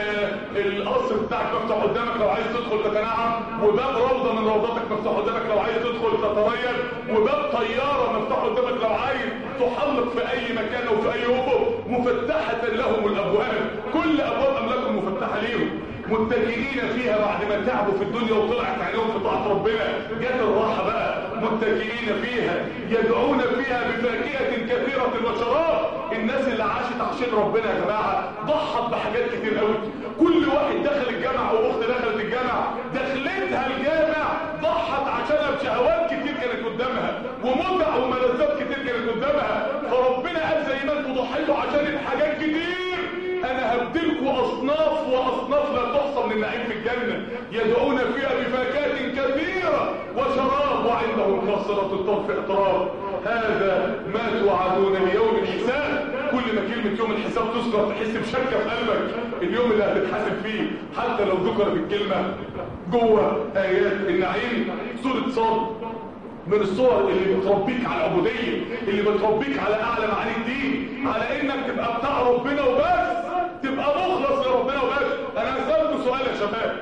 القصر بتاعك مفتوح قدامك لو عايز تدخل تتنعم وباب روضة من روضاتك مفتوح قدامك لو عايز تدخل تتريل وباب طيارة مفتوح قدامك لو عايز تحلق في أي مكان أو في أي أفق مفتحة لهم الأبواب كل أبواب أملاكهم مفتحة ليهم متكئين فيها بعد ما تعبوا في الدنيا وطلعت عليهم في طاعة ربنا جت الراحة بقى متكئين فيها يدعون فيها بفاكهة كثيرة وشراب الناس اللي عاشت عشان ربنا يا جماعة ضحت بحاجات كتير قوي كل واحد دخل الجامعة او اخت دخلت الجامعة دخلتها الجامع ضحت عشانها بشهوات كتير كانت قدامها ومتع وملذات كتير كانت قدامها فربنا قال زي ما انتوا ضحيتوا عشان حاجات كتير انا هبدلكوا اصناف واصناف لا تحصى من النعيم في الجنة يدعون فيها بفاكهة كثيرة وشراب وعندهم قاصرة الطرف اعتراف هذا ما توعدون ليوم الحساب كل ما كلمة يوم الحساب تذكر تحس بشكة في قلبك اليوم اللي هتتحاسب فيه حتى لو ذكرت الكلمة جوه ايات النعيم سورة صاد من الصور اللي بتربيك على العبودية اللي بتربيك على اعلى معاني الدين على انك تبقى بتاع ربنا وبس تبقى مخلص لربنا وبس انا هسألكوا سؤال يا شباب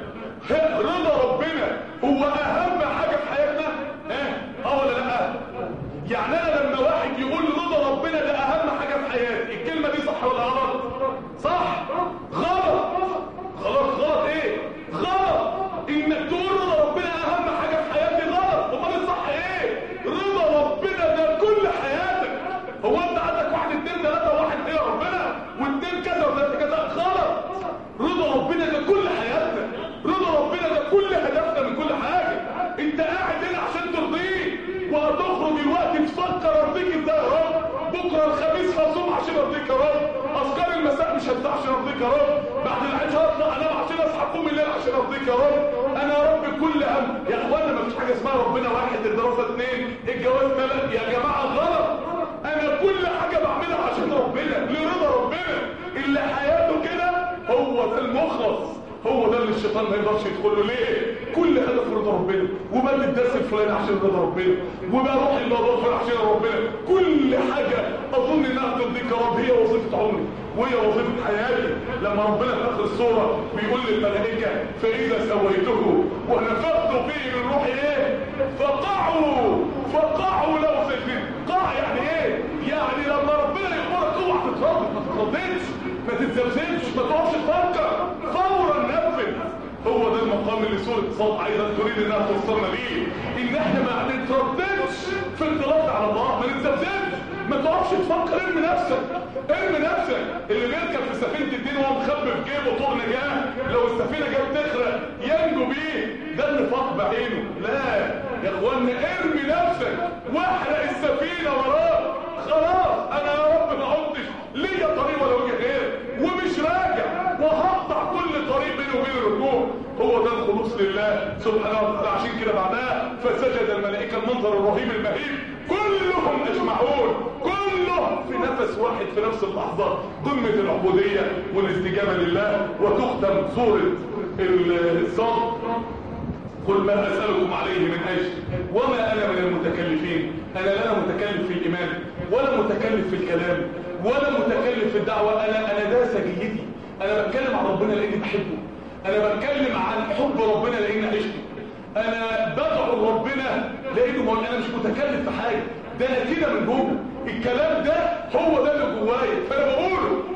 رضا ربنا هو اهم حاجة في حياتنا ايه اه ولا لا يعني انا لما واحد يقول رضا ربنا ده اهم حاجة في حياتي الكلمة دي صح ولا غلط صح غلط غلط غلط ايه غلط انك تقول رضا ربنا اهم حاجة في حياتي غلط امال الصح ايه رضا ربنا ده كل حياتك هو انت عندك واحد اتنين تلاتة واحد ايه يا ربنا واتنين كذا وثلاثة كذا غلط رضا ربنا ده كل حياتنا رضا ربنا ده كل هدفنا من كل حاجة انت قاعد هنا عشان ترضيه وهتخرج الوقت تفكر ارضيك ازاي يا رب بكره الخميس هصوم عشان ارضيك يا رب اذكار المساء مش هفتح عشان ارضيك يا رب بعد العشاء هطلع انام عشان اصحى اقوم الليل عشان ارضيك يا رب انا يا رب كل هم يا اخوانا مفيش حاجه اسمها ربنا واحد الدراسه اثنين الجواز ثلاث يا جماعه غلط انا كل حاجه بعملها عشان ربنا لرضا ربنا اللي حياته كده هو ده المخلص هو ده اللي الشيطان ما يقدرش يدخل له ليه كل هدف رضا ربنا وبدي الدرس الفلاني عشان رضا ربنا وبروح الموضوع الفلاني عشان ربنا كل حاجه اظن انها ترضيك يا رب هي وظيفه عمري وهي وظيفه حياتي لما ربنا في اخر السوره بيقول للملائكه فاذا سويته ونفخت فيه من روحي ايه فقعوا فقعوا له سجدين قاع يعني ايه يعني لما ربنا يقولك اوعى تتردد ما تترددش ما تتزلزلش ما تقفش تفكر فورا نفذ هو ده المقام اللي سورة صاد عايزة تريد انها توصلنا ليه ان احنا ما نترددش في التردد على الله ما نتزلزلش ما تقفش تفكر ارمي نفسك ارمي نفسك اللي بيركب في سفينة الدين وهو مخبي في جيبه طول نجاه لو السفينة جت تغرق ينجو بيه ده النفاق بعينه لا يا اخوانا ارمي نفسك واحرق السفينة وراك خلاص انا يا رب ما عدتش ليا طريق ولا وجه غير ومش راجع وهقطع كل طريق بيني وبين الركوع هو ده الخلوص لله سبحانه وتعالى عشان كده بعدها فسجد الملائكه المنظر الرهيب المهيب كلهم اجمعون كلهم في نفس واحد في نفس اللحظه قمه العبوديه والاستجابه لله وتختم سوره الصاد قل ما أسألكم عليه من أجل وما أنا من المتكلفين أنا لا أنا متكلف في الإيمان ولا متكلف في الكلام ولا متكلف في الدعوة أنا أنا ده سجيتي أنا بتكلم عن ربنا لأني بحبه أنا بتكلم عن حب ربنا لأني عشته أنا بدعو ربنا لأنه ما أنا مش متكلف في حاجة ده أنا كده من جوه الكلام ده هو ده اللي جوايا فأنا بقوله أنا مش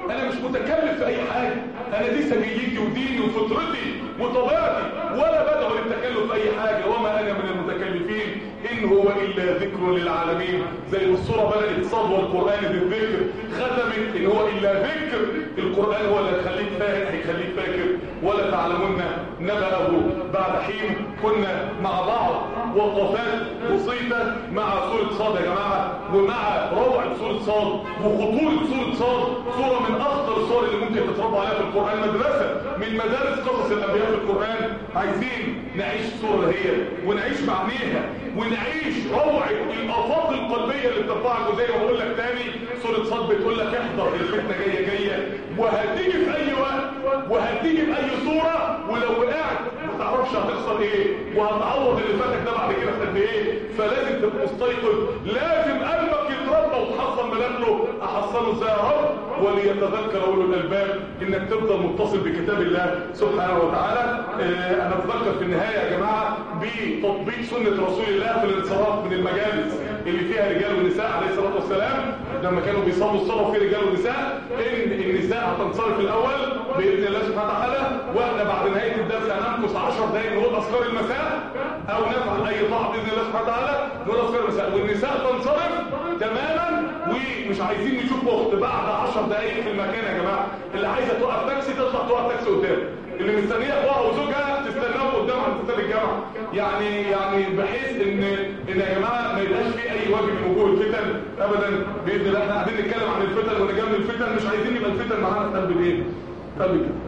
متكلف في اي حاجه انا دي سجيتي وديني وفطرتي وطبيعتي ولا بدعو للتكلف في اي حاجه وما انا من المتكلفين ان هو الا ذكر للعالمين زي الصوره بدات صاد والقران بالذكر ختمت ان هو الا ذكر القران هو اللي هيخليك فاهم هيخليك فاكر ولا تعلمون نبأه بعد حين كنا مع بعض وقفات بسيطة مع سورة صاد يا جماعة ومع روعة سورة صاد وخطورة سورة صاد سورة من أخطر الصور اللي ممكن تتربى عليها في القرآن مدرسة من مدارس قصص الأنبياء في القرآن عايزين نعيش الصورة هي ونعيش معانيها ونعيش روعة الآفاق القلبية اللي بترفعك وزي ما بقول لك تاني سورة صاد بتقول لك احذر الفتنة جاية جاية وهتيجي في أي وقت وهتيجي بأي صورة ولو وقعت ما تعرفش هتخسر ايه وهتعوض اللي فاتك ده بعد كده قد ايه فلازم تبقى مستيقظ لازم قلبك يتربى وتحصن ملامله احصنه ازاي يا رب وليتذكر اولو الالباب انك تفضل متصل بكتاب الله سبحانه وتعالى اه انا اتذكر في النهايه يا جماعه بتطبيق سنه رسول الله في الانصراف من المجالس اللي فيها رجال ونساء عليه الصلاه والسلام لما كانوا بيصلوا الصلاه في رجال ونساء ان النساء هتنصرف الاول باذن الله سبحانه وتعالى واحنا بعد نهايه الدرس هنمكث 10 دقائق نقول اذكار المساء او نفعل اي طاعه باذن الله سبحانه وتعالى نقول اذكار المساء والنساء تنصرف تماما ومش عايزين نشوف وقت بعد 10 دقائق في المكان يا جماعه اللي عايزه توقف تاكسي تطلع توقف تاكسي قدام اللي مستنيه اخوها وزوجها تستناهم قدام عند استاد الجامعه يعني يعني بحيث ان ان يا جماعه ما يبقاش في اي وجه من وجوه الفتن ابدا باذن الله احنا قاعدين نتكلم عن الفتن ونجمل الفتن مش عايزين يبقى الفتن معانا في قلب الايه؟ قلب كده